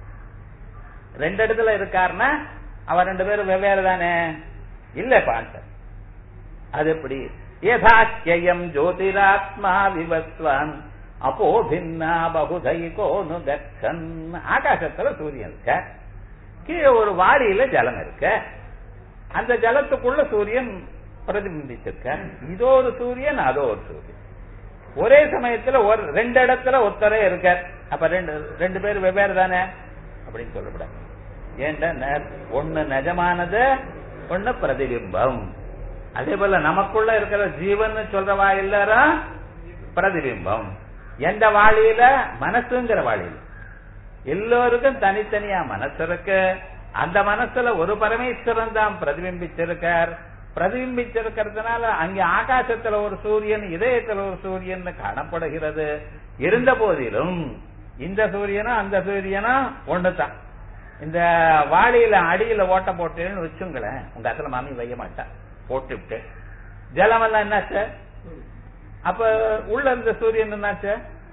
ரெண்டு இடத்துல இருக்காருன்னா அவர் ரெண்டு பேரும் வெவ்வேறு தானே இல்ல பாண்ட அது எப்படி யதாக்கியம் ஜோதிராத்மா விவஸ்வான் அப்போ பின்னா பகுதைகோனு கச்சன் ஆகாசத்துல சூரியன் இருக்க கீழே ஒரு வாடியில ஜலம் இருக்க அந்த ஜலத்துக்குள்ள சூரியன் பிரதிபிம்பிச்சிருக்க இதோ ஒரு சூரியன் அதோ ஒரு சூரியன் ஒரே சமயத்துல ஒரு ரெண்டு இடத்துல ஒத்தரே இருக்க அப்ப ரெண்டு ரெண்டு பேர் வெவ்வேறு தானே அப்படின்னு சொல்லக்கூடாது ஏன்டா ஒண்ணு நிஜமானது ஒண்ணு பிரதிபிம்பம் அதே போல நமக்குள்ள இருக்கிற ஜீவன் சொல்றவா எல்லாரும் பிரதிபிம்பம் எந்த வாளியில மனசுங்கிற வாளியில எல்லோருக்கும் தனித்தனியா மனசு இருக்கு அந்த மனசுல ஒரு பரமேஸ்வரன் தான் பிரதிபிம்பிச்சிருக்கார் பிரதிபிம்பிச்சிருக்கிறதுனால அங்கே ஆகாசத்துல ஒரு சூரியன் இதயத்துல ஒரு சூரியன் காணப்படுகிறது இருந்த போதிலும் இந்த சூரியனும் அந்த சூரியனும் ஒண்ணுதான் இந்த வாளியில அடியில ஓட்ட போட்டேன்னு வச்சுங்களேன் உங்க அசல மாமி வைய மாட்டா போட்டு விட்டு ஜலம் எல்லாம் என்னாச்சு அப்ப உள்ள இருந்த சூரியன் என்னாச்சு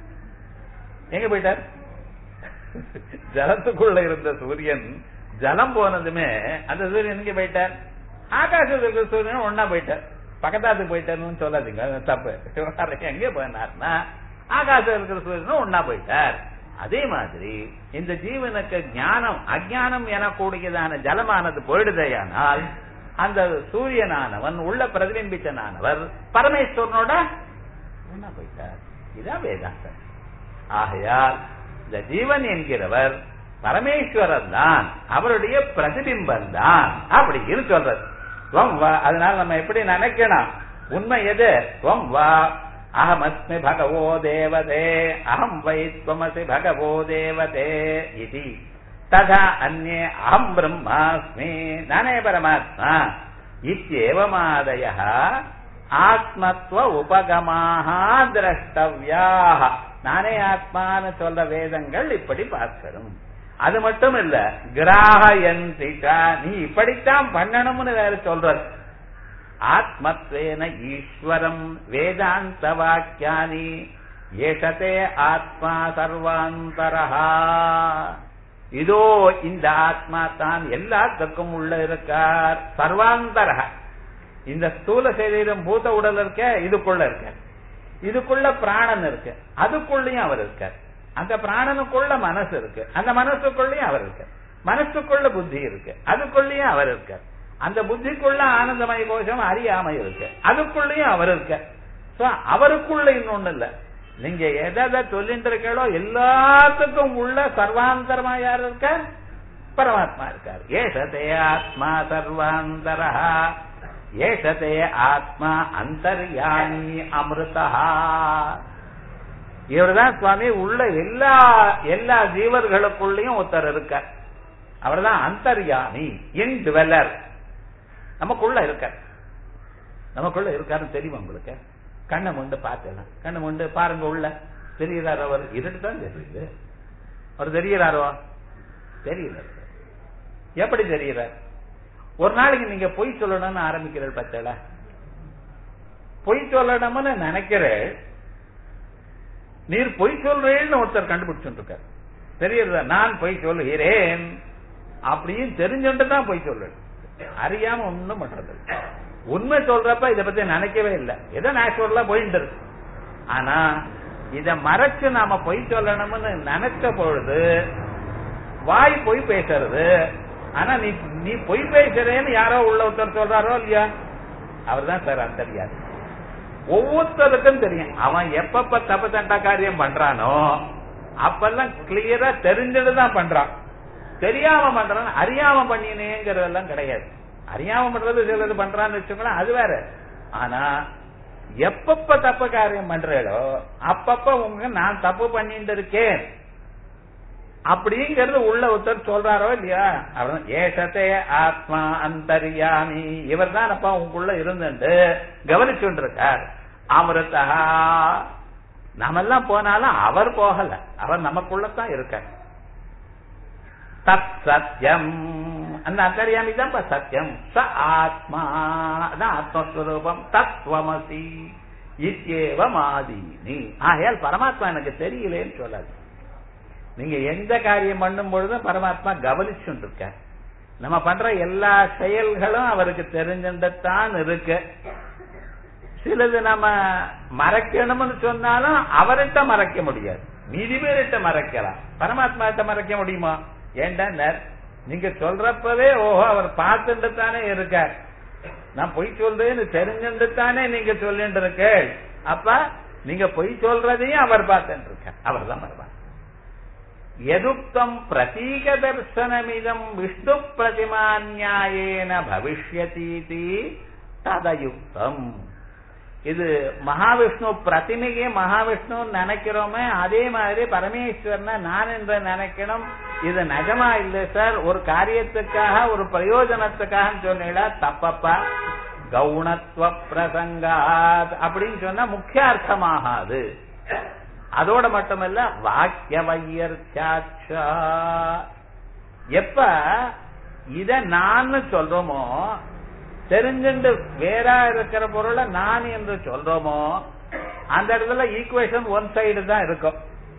எங்க போயிட்டார் ஜலத்துக்குள்ள இருந்த சூரியன் ஜலம் போனதுமே அந்த சூரியன் எங்க போயிட்டார் ஆகாசத்துல இருக்கிற சூரியன் ஒன்னா போயிட்டார் பக்கத்தாத்துக்கு போயிட்டாருன்னு சொல்லாதீங்க தப்பு எங்க போனார்னா ஆகாசம் இருக்கிற சூரியனும் ஒன்னா போயிட்டார் அதே மாதிரி இந்த ஜீவனுக்கு ஞானம் அஜானம் எனக்கூடியதான ஜலமானது போயிடுதையானால் அந்த சூரியனானவன் உள்ள பிரதிபிம்பிச்சனானவர் பரமேஸ்வரனோட ஒன்னா போயிட்டார் இதான் வேதாந்தம் ஆகையால் இந்த ஜீவன் என்கிறவர் பரமேஸ்வரன் தான் அவருடைய பிரதிபிம்பம் தான் அப்படின்னு சொல்றது துவம் வா அதனால நம்ம எப்படி நினைக்கணும் உண்மை எது துவம் வா அகமஸ்மி பகவோ தேவதே அகம் வை துவமசி பகவோ தேவதே இது ததா அந்நே அகம் பிரம்மாஸ்மி நானே பரமாத்மா இத்தியேவமாதய ஆத்மத்துவ உபகமாக திரஷ்டவியாக நானே ஆத்மான்னு சொல்ற வேதங்கள் இப்படி பார்க்கணும் அது மட்டும் இல்ல கிராகயந்திகா நீ இப்படித்தான் பண்ணணும்னு வேற சொல்றது ஆத்மத்வேன ஈஸ்வரம் வேதாந்த வாக்கியானி ஏஷதே ஆத்மா சர்வாந்தரஹா இதோ இந்த ஆத்மா தான் எல்லாத்துக்கும் உள்ள இருக்கார் சர்வாந்தரக இந்த ஸ்தூல சரீரம் பூத உடல் இருக்க இதுக்குள்ள இருக்க இதுக்குள்ள பிராணன் இருக்கு அதுக்குள்ளயும் அவர் இருக்கார் அந்த பிராணனுக்குள்ள மனசு இருக்கு அந்த மனசுக்குள்ளயும் அவர் இருக்கார் மனசுக்குள்ள புத்தி இருக்கு அதுக்குள்ளயும் அவர் இருக்கார் அந்த புத்திக்குள்ள ஆனந்தமய கோஷம் அறியாமை இருக்கு அதுக்குள்ளயும் அவர் இருக்க சோ அவருக்குள்ள இன்னொன்னு இல்ல நீங்க எதை சொல்லிட்டு இருக்கீங்களோ எல்லாத்துக்கும் உள்ள சர்வாந்தரமா யார் இருக்க பரமாத்மா இருக்கார் ஏஷதே ஆத்மா சர்வாந்தரா ஏஷதே ஆத்மா அந்தர்யாமி அமிர்தா இவர்தான் சுவாமி உள்ள எல்லா எல்லா ஜீவர்களுக்குள்ளயும் ஒருத்தர் இருக்கார் அவர்தான் அந்தர்யாமி இன் டுவெல்லர் நமக்குள்ள இருக்கார் நமக்குள்ள இருக்காருன்னு தெரியுமா உங்களுக்கு கண்ணை முண்டு பார்த்தலாம் கண்ணை முண்டு பாருங்க உள்ள தெரியுறாரு அவர் இருட்டு தான் தெரியுது அவர் தெரியுறாரோ தெரியல எப்படி தெரியுறார் ஒரு நாளைக்கு நீங்க பொய் சொல்லணும்னு ஆரம்பிக்கிறார் பத்தல பொய் சொல்லணும்னு நினைக்கிறேன் நீர் பொய் சொல்றேன்னு ஒருத்தர் கண்டுபிடிச்சுட்டு இருக்கார் தெரியுறதா நான் பொய் சொல்லுகிறேன் அப்படின்னு தெரிஞ்சுட்டு தான் பொய் சொல்றேன் அறியாம ஒண்ணும் பண்றது உண்மை சொல்றப்ப இத பத்தி நினைக்கவே இல்லை ஏதோ நேச்சுரலா போயிட்டு இருக்கு ஆனா இத மறைச்சு நாம பொய் சொல்லணும்னு நினைச்ச பொழுது வாய் பொய் பேசுறது ஆனா நீ நீ பொய் பேசுறேன்னு யாரோ உள்ள ஒருத்தர் சொல்றாரோ இல்லையா அவர் தான் சார் அந்தரியார் ஒவ்வொருத்தருக்கும் தெரியும் அவன் எப்பப்ப தப்பு தண்டா காரியம் பண்றானோ அப்பெல்லாம் கிளியரா தெரிஞ்சுட்டு தான் பண்றான் தெரியாம பண்றான் அறியாம பண்ணினேங்கிறதெல்லாம் கிடையாது அறியாம பண்றது சிலது பண்றான்னு வச்சுக்கோங்களேன் அது வேற ஆனா எப்பப்ப தப்பு காரியம் பண்றீங்களோ அப்பப்ப உங்க நான் தப்பு பண்ணிட்டு இருக்கேன் அப்படிங்கிறது உள்ள ஒருத்தர் சொல்றாரோ இல்லையா அவர் ஏஷத்தே ஆத்மா அந்தரியாமி இவர் தான் அப்பா உங்களுக்குள்ள இருந்துட்டு கவனிச்சுட்டு இருக்கார் அமிர்தா நாமெல்லாம் போனாலும் அவர் போகல அவர் நமக்குள்ளதான் இருக்கார் தத் சத்தியம் அந்த அந்தரியாமி தான் சத்தியம் ச ஆத்மா அதான் ஆத்மஸ்வரூபம் தத்துவமசி இத்தியேவமாதீனி ஆகையால் பரமாத்மா எனக்கு தெரியலேன்னு சொல்லாது நீங்க எந்த காரியம் பண்ணும் பொழுதும் பரமாத்மா கவனிச்சுட்டு இருக்க நம்ம பண்ற எல்லா செயல்களும் அவருக்கு தெரிஞ்சுதான் இருக்கு சிலது நம்ம மறைக்கணும்னு சொன்னாலும் அவர்கிட்ட மறைக்க முடியாது மீதி பேர்கிட்ட மறைக்கலாம் பரமாத்மா கிட்ட மறைக்க முடியுமா ஏண்டா நீங்க சொல்றப்பவே ஓஹோ அவர் பார்த்துட்டு தானே இருக்கார் நான் பொய் சொல்றேன்னு தெரிஞ்சுட்டு தானே நீங்க சொல்லிட்டு இருக்க அப்ப நீங்க பொய் சொல்றதையும் அவர் பார்த்துட்டு இருக்கார் அவர் தான் வருவார் எதுக்தம் பிரதீக தர்சனமிதம் விஷ்ணு பிரதிமான்யாயேன பவிஷ்யதீதி ததயுக்தம் இது மகாவிஷ்ணு பிரதிமையே மகாவிஷ்ணு நினைக்கிறோமே அதே மாதிரி பரமேஸ்வரனை நான் என்று நினைக்கணும் இது நிஜமா இல்லை சார் ஒரு காரியத்துக்காக ஒரு பிரயோஜனத்துக்காக சொன்னீங்களா தப்பப்பா கவுணத்துவ பிரசங்காத் அப்படின்னு சொன்னா முக்கிய அர்த்தமாகாது அதோட மட்டுமல்ல வாக்கிய வையர்ச்சாட்சா எப்ப இத நான் சொல்றோமோ தெரிஞ்சுண்டு வேற இருக்கிற பொருளை நான் என்று சொல்றோமோ அந்த இடத்துல ஈக்குவேஷன் ஒன் சைடு தான் இருக்கும்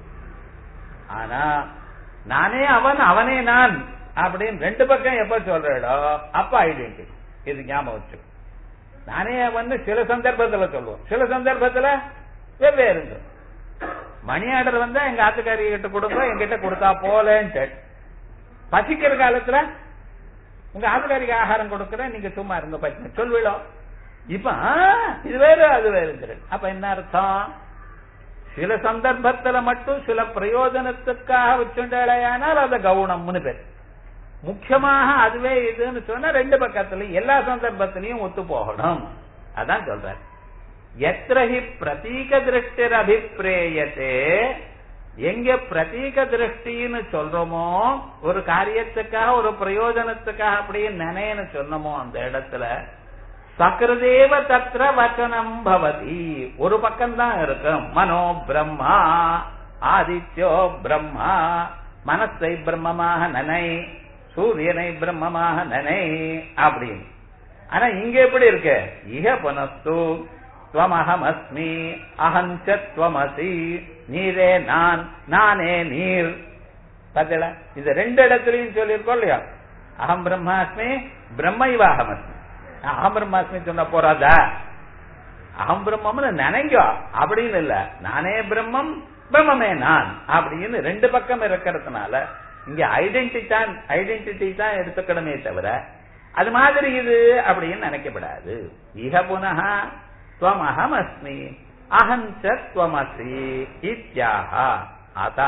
ஆனா நானே அவன் அவனே நான் அப்படின்னு ரெண்டு பக்கம் எப்ப சொல்றோ அப்ப ஐடென்டி இது ஞாபகம் வச்சு நானே அவன் சில சந்தர்ப்பத்துல சொல்லுவோம் சில சந்தர்ப்பத்துல வெவ்வேறுங்க மணி ஆர்டர் வந்தா எங்க ஆத்துக்காரி கிட்ட கொடுங்க எங்கிட்ட கொடுத்தா போலன்ட்டு பசிக்கிற காலத்துல உங்க ஆத்துக்காரிக்கு ஆகாரம் கொடுக்கறேன் நீங்க சும்மா இருங்க பசி சொல்விடும் இப்ப இது வேற அது வேறுங்கிற அப்ப என்ன அர்த்தம் சில சந்தர்ப்பத்துல மட்டும் சில பிரயோஜனத்துக்காக வச்சுட்டாலேயானால் அது கவுனம்னு பேர் முக்கியமாக அதுவே இதுன்னு சொன்னா ரெண்டு பக்கத்துலயும் எல்லா சந்தர்ப்பத்திலையும் ஒத்து போகணும் அதான் சொல்றாரு எத்திர ஹி பிரதீக திருஷ்டிர் அபிப்பிரேயத்தே எங்க பிரதீக திருஷ்டின்னு சொல்றோமோ ஒரு காரியத்துக்காக ஒரு பிரயோஜனத்துக்காக அப்படியே நினைன்னு சொன்னமோ அந்த இடத்துல சக்ரதேவ தத்ர வச்சனம் பவதி ஒரு பக்கம் தான் இருக்கும் மனோ பிரம்மா ஆதித்யோ பிரம்மா மனசை பிரம்மமாக நினை சூரியனை பிரம்மமாக நினை அப்படின்னு ஆனா இங்க எப்படி இருக்கு இக புனஸ்து துவமஹமஸ்மி அகஞ்ச துவமசி நீரே நான் நானே நீர் பார்த்தல இந்த ரெண்டு இடத்துலயும் சொல்லியிருக்கோம் இல்லையா அகம் பிரம்மாஸ்மி பிரம்மைவாகமஸ்மி அகம் பிரம்மாஸ்மி சொன்ன போறாதா அகம் பிரம்மம்னு நினைங்க அப்படின்னு இல்ல நானே பிரம்மம் பிரம்மமே நான் அப்படின்னு ரெண்டு பக்கம் இருக்கிறதுனால இங்க ஐடென்டி தான் ஐடென்டிட்டி தான் எடுத்துக்கணுமே தவிர அது மாதிரி இது அப்படின்னு நினைக்கப்படாது இக புனக துவமஹம் அஸ்மி அகஞ்ச துவமசி இத்தியாக அத்த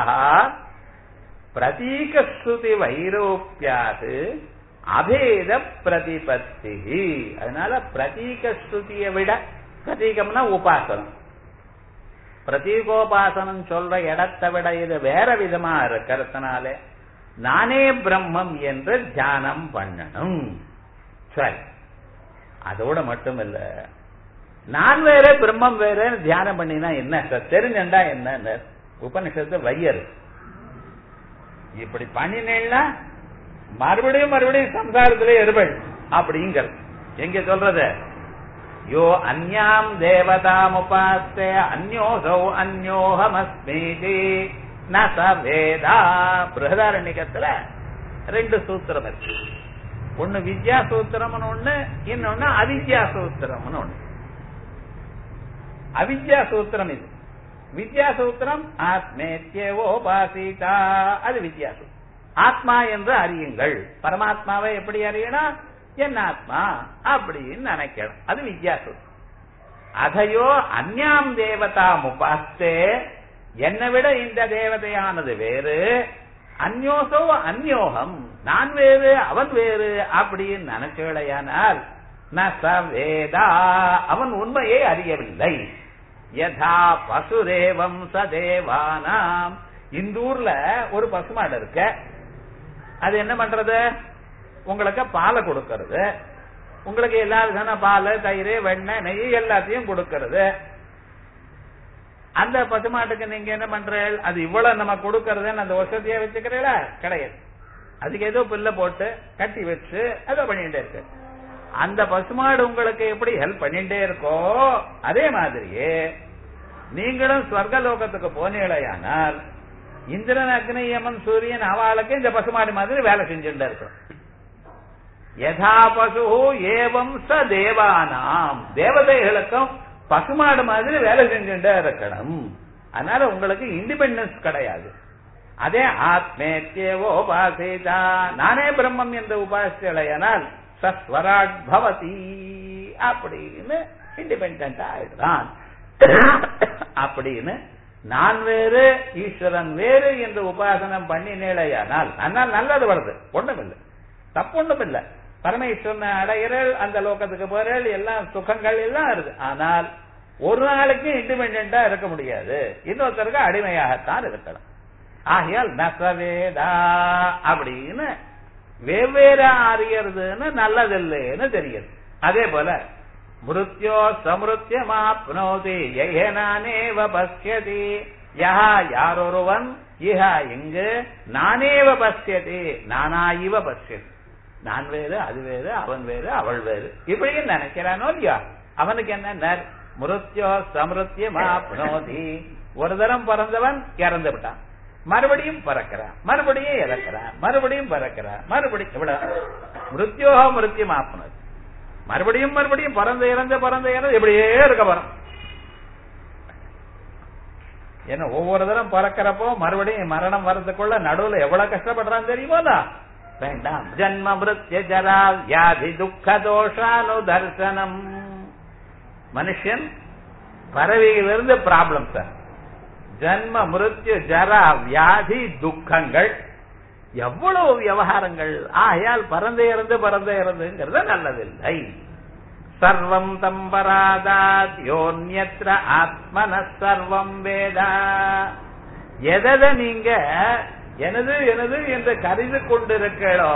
பிரதீகஸ்ருதி வைரோப்பியாது அபேத பிரதிபத்தி அதனால பிரதீக ஸ்ருதியை விட பிரதீகம்னா உபாசனம் பிரதீகோபாசனம் சொல்ற இடத்தை விட இது வேற விதமா இருக்கிறதுனால நானே பிரம்மம் என்று தியானம் பண்ணணும் சரி அதோட மட்டும் இல்ல நான் வேற பிரம்மம் வேற தியானம் பண்ணினா என்ன சார் தெரிஞ்சண்டா என்ன உபனிஷத்து வையரு இப்படி பண்ணினேன்னா மறுபடியும் மறுபடியும் சம்சாரத்திலே இருபள் அப்படிங்கிறது எங்க சொல்றது யோ அந்யாம் தேவதாம் உபாஸ்தே அந்யோசௌ அந்யோகமஸ்மீதி ந ச வேதா பிரகதாரண்யத்துல ரெண்டு சூத்திரம் இருக்கு ஒண்ணு வித்யா சூத்திரம்னு ஒண்ணு இன்னொன்னு அவித்யா சூத்திரம்னு ஒண்ணு அவித்யா சூத்திரம் இது வித்யா சூத்திரம் ஆத்மேத்யவோபாசிதா அது வித்யா சூத்திரம் ஆத்மா என்று அறியுங்கள் பரமாத்மாவை எப்படி அறியணும் என் ஆத்மா அப்படின்னு நினைக்கணும் அது வித்யா சூத்திரம் அதையோ அந்யாம் தேவதா முபாஸ்தே என்னை விட இந்த தேவதையானது வேறு அந்யோசோ அந்யோகம் நான் வேறு அவன் வேறு அப்படின்னு நினைச்சேடையானால் ந ச வேதா அவன் உண்மையை அறியவில்லை யதா பசுரேவம் சதேவானாம் இந்த ஊர்ல ஒரு பசுமாடு இருக்க அது என்ன பண்றது உங்களுக்கு பாலை கொடுக்கறது உங்களுக்கு எல்லா விதமான பால் தயிர் வெண்ணெய் நெய் எல்லாத்தையும் கொடுக்கறது அந்த பசுமாட்டுக்கு நீங்க என்ன பண்றீள் அது இவ்வளவு நம்ம கொடுக்கறதுன்னு அந்த வசதியா வச்சுக்கிறீங்களா கிடையாது அதுக்கு ஏதோ புல்ல போட்டு கட்டி வச்சு அதை பண்ணிட்டே இருக்கு அந்த பசுமாடு உங்களுக்கு எப்படி ஹெல்ப் பண்ணிட்டே இருக்கோ அதே மாதிரியே நீங்களும் ஸ்வர்கலோகத்துக்கு போனீங்களேயானால் இந்திரன் அக்னி யமன் சூரியன் அவளுக்கு இந்த பசுமாடு மாதிரி வேலை செஞ்சுட்டு இருக்கும் யதா பசு ஏவம் ச தேவானாம் தேவதைகளுக்கும் பசுமாடு மாதிரி வேலை செஞ்சுட்டே இருக்கணும் அதனால உங்களுக்கு இண்டிபெண்டன்ஸ் கிடையாது அதே ஆத்மேத்தியவோ உபாசிதா நானே பிரம்மம் என்று உபாசியலையானால் சஸ்வராட் பவதி அப்படின்னு இண்டிபெண்டா ஆயிடுறான் அப்படின்னு நான் வேறு ஈஸ்வரன் வேறு என்று உபாசனம் பண்ணினேலையானால் அதனால் நல்லது வருது ஒண்ணும் இல்லை தப்பு ஒண்ணும் இல்லை பரமேஸ்வரனை அடைகிறல் அந்த லோகத்துக்கு போறல் எல்லாம் சுகங்கள் எல்லாம் இருக்கு ஆனால் ஒரு நாளைக்கு இண்டிபெண்டா இருக்க முடியாது இன்னொருத்தருக்கு அடிமையாகத்தான் இருக்கணும் ஆகையால் நசவேதா அப்படின்னு வெவ்வேறு அறியறதுன்னு நல்லதில்லைன்னு தெரியுது அதே போல மிருத்யோ சமிருத்தியமாப்னோதி ஏனானேவ பசியதி யஹா யாரொருவன் இஹ இங்கு நானேவ பசியதி நானா இவ பசியதி நான் வேறு அது வேறு அவன் வேறு அவள் வேறு இப்படி நினைக்கிறானோ இல்லையா அவனுக்கு என்ன மிருத்யோ சமிருத்தியமாப்னோதி ஒரு தரம் பிறந்தவன் இறந்து விட்டான் மறுபடியும் பறக்கிறான் மறுபடியும் இறக்கிறான் மறுபடியும் பறக்கிறான் மறுபடியும் இவ்வளவு மிருத்யோகோ மிருத்தியம் ஆப்னது மறுபடியும் மறுபடியும் பறந்து இறந்து பறந்து இறந்து இப்படியே இருக்க போறோம் ஏன்னா ஒவ்வொரு தரம் பறக்கிறப்போ மறுபடியும் மரணம் வர்றதுக்குள்ள நடுவுல எவ்வளவு கஷ்டப்படுறான்னு தெரியுமோல வேண்டாம் ஜன்ம மிருத்ய ஜரா வியாதி துக்க தோஷானு தர்சனம் மனுஷன் பறவையிலிருந்து ப்ராப்ளம் சார் ஜன்ம மிருத்யு ஜரா வியாதி துக்கங்கள் எவ்வளவு விவகாரங்கள் ஆகையால் பறந்து இறந்து பறந்து இறந்துங்கிறது நல்லதில்லை சர்வம் தம்பராதாத் யோன்யத்ர ஆத்மன சர்வம் வேதா எதை நீங்க எனது எனது என்று கருதி கொண்டிருக்கிறோ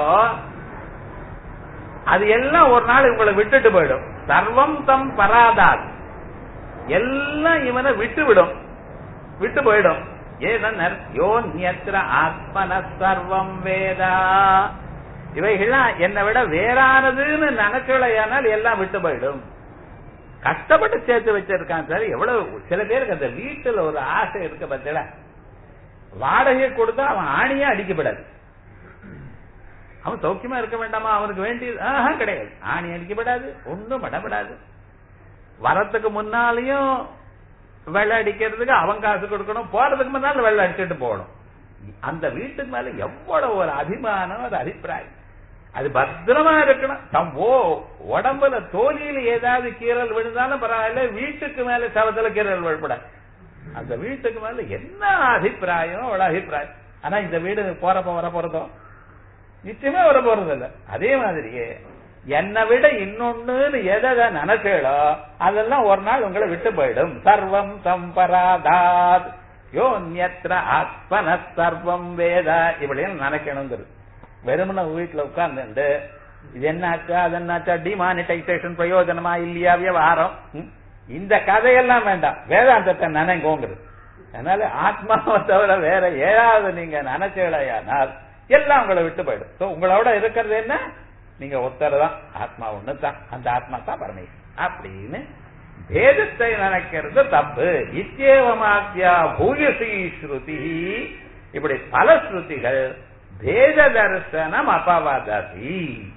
அது எல்லாம் ஒரு நாள் உங்களை விட்டுட்டு போயிடும் சர்வம் தம் பராதாத் எல்லாம் இவனை விட்டு விடும் விட்டு போயிடும் ஏனர் யோன்யத்திர ஆத்மன சர்வம் வேதா இவைகள்லாம் என்னை விட வேறானதுன்னு நினைச்சலையானால் எல்லாம் விட்டு போயிடும் கஷ்டப்பட்டு சேர்த்து வச்சிருக்கான் சார் எவ்வளவு சில பேருக்கு அந்த வீட்டுல ஒரு ஆசை இருக்க பத்தில வாடகை கொடுத்தா அவன் ஆணியா அடிக்கப்படாது அவன் சௌக்கியமா இருக்க வேண்டாமா அவனுக்கு வேண்டியது ஆஹா கிடையாது ஆணி அடிக்கப்படாது ஒன்றும் படப்படாது வரத்துக்கு முன்னாலையும் வெள்ளை அடிக்கிறதுக்கு அவன் காசு கொடுக்கணும் போறதுக்கு முன்னால வெள்ளை அடிச்சுட்டு போகணும் அந்த வீட்டுக்கு மேல எவ்வளவு ஒரு அபிமானம் ஒரு அபிப்பிராயம் அது பத்திரமா இருக்கணும் தம் ஓ உடம்புல தோலியில ஏதாவது கீரல் விழுந்தாலும் பரவாயில்ல வீட்டுக்கு மேல சவத்துல கீரல் விழப்படாது அந்த வீட்டுக்கு மேல என்ன அபிப்பிராயம் அவ்வளவு அபிப்பிராயம் ஆனா இந்த வீடு போறப்ப வர போறதோ நிச்சயமா வர போறது இல்ல அதே மாதிரியே என்னை விட இன்னொன்னு எதை நினைச்சேளோ அதெல்லாம் ஒரு நாள் உங்களை விட்டு போயிடும் சர்வம் சம்பராதாத் யோன்யத்ர ஆத்மன சர்வம் வேத இப்படின்னு நினைக்கணுங்கிறது வெறுமன வீட்டுல உட்கார்ந்து இது என்னாச்சா அது என்னாச்சா டிமானிட்டைசேஷன் பிரயோஜனமா இல்லையா விவகாரம் ம்? இந்த கதையெல்லாம் வேண்டாம் வேதாந்தத்தை நினைங்கோங்கிறது அதனால ஆத்மாவை தவிர வேற ஏதாவது நீங்க நினைச்சீழையானால் எல்லாம் உங்களை விட்டு போயிடும் So, உங்களோட இருக்கிறது என்ன நீங்க ஒருத்தர் தான் ஆத்மா ஒண்ணு தான் அந்த ஆத்மா தான் பரமேஸ்வரன் அப்படின்னு பேதத்தை நினைக்கிறது தப்பு இத்தியேவமாத்தியா பூயசி ஸ்ருதி இப்படி பல ஸ்ருதிகள் பேத தரிசனம் அபவததி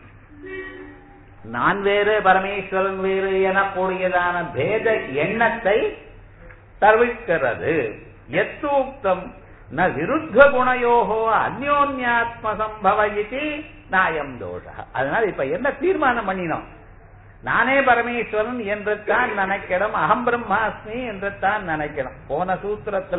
நான் வேறு பரமேஸ்வரன் வேறு எனக்கூடியதான பேத எண்ணத்தை தவிர்க்கிறது எத்தூக்தம் ந விருத்த குணயோகோ அந்யோன்யாத்ம சம்பவ இது நாயம் தோஷ அதனால இப்ப என்ன தீர்மானம் பண்ணினோம் நானே பரமேஸ்வரன் என்று தான் நினைக்கணும் அகம் பிரம்மாஸ்மி என்று தான் நினைக்கணும் போன சூத்திரத்துல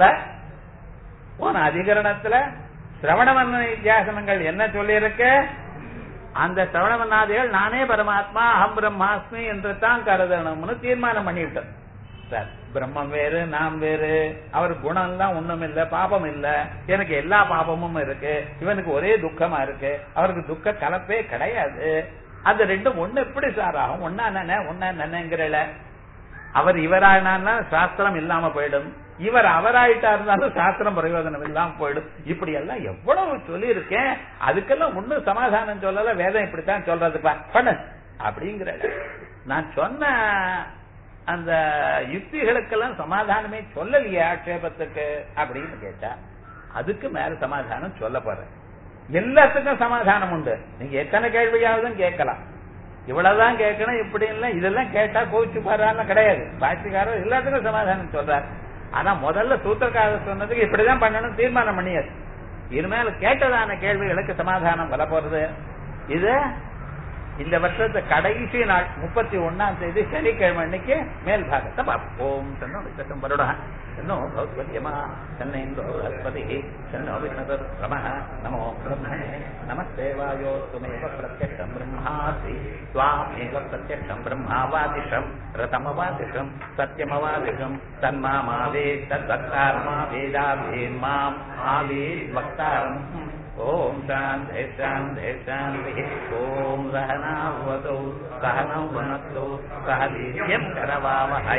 போன அதிகரணத்துல சிரவணமன்ன வித்தியாசனங்கள் என்ன சொல்லியிருக்கு அந்த சிரவணமன்னாதிகள் நானே பரமாத்மா அகம் பிரம்மாஸ்மி என்று தான் கருதணும்னு தீர்மானம் பண்ணிவிட்டோம் சார் பிரம்மம் வேறு நாம் வேறு அவர் குணம் தான் ஒண்ணும் இல்ல பாபம் இல்ல எனக்கு எல்லா பாபமும் இருக்கு இவனுக்கு ஒரே துக்கமா இருக்கு அவருக்கு துக்க கலப்பே கிடையாது அது ரெண்டும் ஒண்ணு எப்படி சார் ஆகும் ஒன்னா நானே ஒன்னா நானேங்கிறல அவர் இவரானா சாஸ்திரம் இல்லாம போயிடும் இவர் அவராயிட்டா இருந்தாலும் சாஸ்திரம் பிரயோஜனம் இல்லாம போயிடும் இப்படி எல்லாம் எவ்வளவு சொல்லி இருக்கேன் அதுக்கெல்லாம் ஒண்ணும் சமாதானம் சொல்லல வேதம் இப்படித்தான் சொல்றதுப்பா பண்ணு அப்படிங்கிற நான் சொன்ன அந்த யுக்திகளுக்கெல்லாம் சமாதானமே சொல்லலையே ஆட்சேபத்துக்கு அப்படின்னு கேட்டா அதுக்கு மேல சமாதானம் சொல்ல போறேன் எல்லாத்துக்கும் சமாதானம் உண்டு நீங்க எத்தனை கேள்வியாவதும் கேட்கலாம் இவ்வளவுதான் கேட்கணும் இப்படி இல்லை இதெல்லாம் கேட்டா கோவிச்சு பாருன்னு கிடையாது பாட்சிக்காரர் எல்லாத்துக்கும் சமாதானம் சொல்றார் ஆனா முதல்ல சூத்திரக்காரர் சொன்னதுக்கு இப்படிதான் பண்ணணும் தீர்மானம் பண்ணியாச்சு இனிமேல் கேட்டதான கேள்விகளுக்கு சமாதானம் வர போறது இது இந்த வருஷத்து கடைசி நாள் முப்பத்தி ஒன்னாம் தேதி சனிக்கிழமை அன்னைக்கு மேல் பாகத்தை பார்ப்போம் ஓம் தன்னோ விசட்டம் வருடா தன்னோ பௌத்வத்யமா தன்னேந்தோ ஹஸ்பதி தன்னோ விஷ்ணு ரம நமோ பிரம்மணே நமஸ்தேவாயோ துமேவ பிரத்யக்ஷம் பிரம்மாசி त्वामेव प्रत्यक्षम् ब्रह्मावादिशम् रतमवादिशम् सत्यमवादिशम् तन्मामावे तद्वक्तारमा वेदाभेन्माम् आवेद् वक्तारम् ॐ शान्ते शान्ते शान्तिः ॐ सहनावतौ सहनौ वनक्तौ सह वीर्यम् करवावहै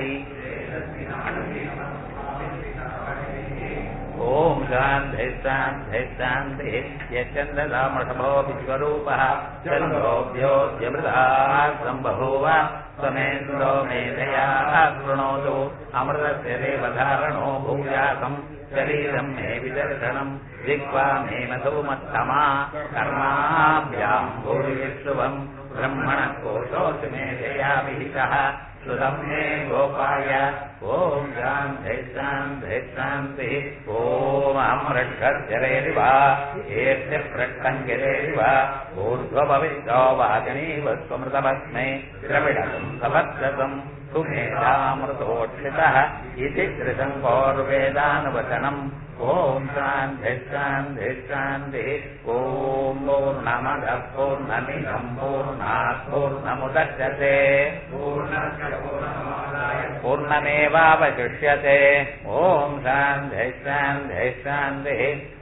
ॐ शान्ते शान्ते शान्तिः यच्चन्द्रदामृषभो विश्वरूपः चन्द्रोऽभ्योऽद्यमृता सम्बभूव स्वमेन्द्रो मेधया शृणोतु अमृतस्य देवधारणो भूयासम् शरीरम् मे विदर्शनम् दिक्वा मे मधुमत्तमा कर्माभ्याम् भूरिविश्रुवम् ब्रह्मणः कोशोऽसि मे दया विहितः सुरम् मे गोपाय ॐ शान्ते शान्ते शान्तिः ॐ अमृषज्जरेरिव एत्य पृष्ठङ्गिरेरिव ऊर्ध्वभविष्यो वाजनीव स्वमृतभस्मे द्रविडम् सभद्रतम् सुमेधामृतोक्षितः इति त्रिशङ्कोर्वेदानुवचनम् ॐ शान्ति शान्ति शान्तिः ॐ पूर्णमदः पूर्णमिदम् पूर्णात् पूर्णमुदच्यते पूर्णस्य पूर्णमादाय पूर्णमेवावशिष्यते ॐ शान्तिः शान्तिः शान्तिः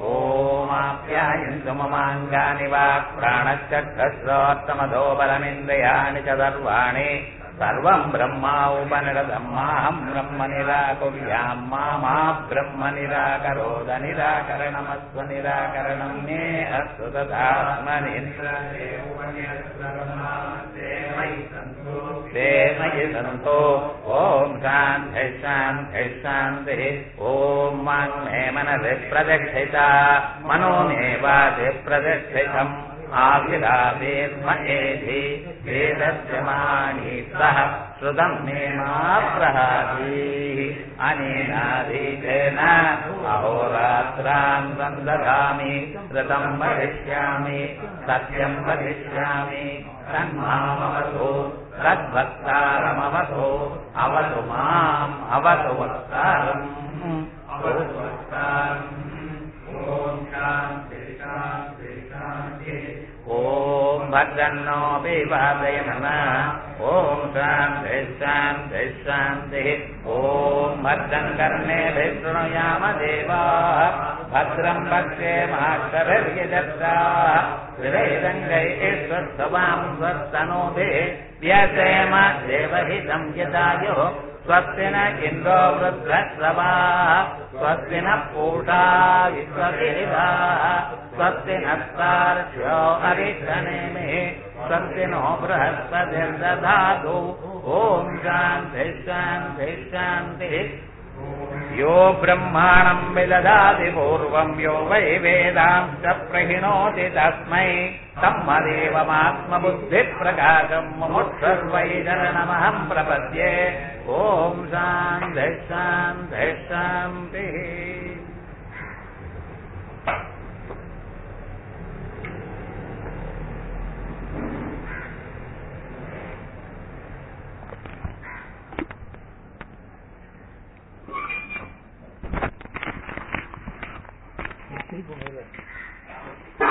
ॐ ममाङ्गानि वा प्राणश्चक्रस्रोत्तमधो बलमिन्द्रियाणि च सर्वाणि सर्वम् ब्रह्मा उपनिषदम् माहम् ब्रह्म निराकुर्याम् मा मा ब्रह्म निराकरोद निराकरणमस्व निराकरणम् मे अस्तु तथात्मनि ते मयि सन्तो ॐ शान्तिः शान्तिः शान्तिः ॐ मन्मे मनसि प्रदक्षिता मनो मे वासि प्रदक्षितम् आविरावेर्म एधि वेदस्य माणि सह श्रुतम् मे मा प्रहासीः अनेनाधीतेन अहोरात्रान् सन्दधामि ऋतम् वदिष्यामि सत्यम् वदिष्यामि तन्मामवतु तद्वक्तारमवतु अवतु माम् अवतु वक्तारम् अवतु वक्तारम् ॐ शान्ति शान्ति शान्ति ॐ भद्रन्नो विवादयमन ॐ शान्तिः शान्तिः शान्तिः ॐ भद्रम् कर्णेभिः शृणुयाम देवाः भद्रम् पक्षे माक्षरर्यदत्ताः हृदयरङ्गैः स्वस्थवाम् स्वस्तनोभिः व्यसेम देवहितम् यदायुः स्वस्ति न इन्द्रो वृद्धश्रवाः स्वस्ति न पूषा विश्वदेवाः स्वस्ति नस्तार्क्ष्यो अरिष्टनेमिः स्वस्ति नो बृहस्पतिर्दधातु ॐ शान्तिः शान्तिः शान्तिः यो ब्रह्माणम् विदधाति पूर्वम् यो वै वेदांश्च प्रहिणोति तस्मै तम्मदेवमात्मबुद्धिप्रकाशम् मुमुक्षर्वै शरणमहम् प्रपद्ये ॐ शान्तिः शान्तिः शान्तिः திருப்பி மேலே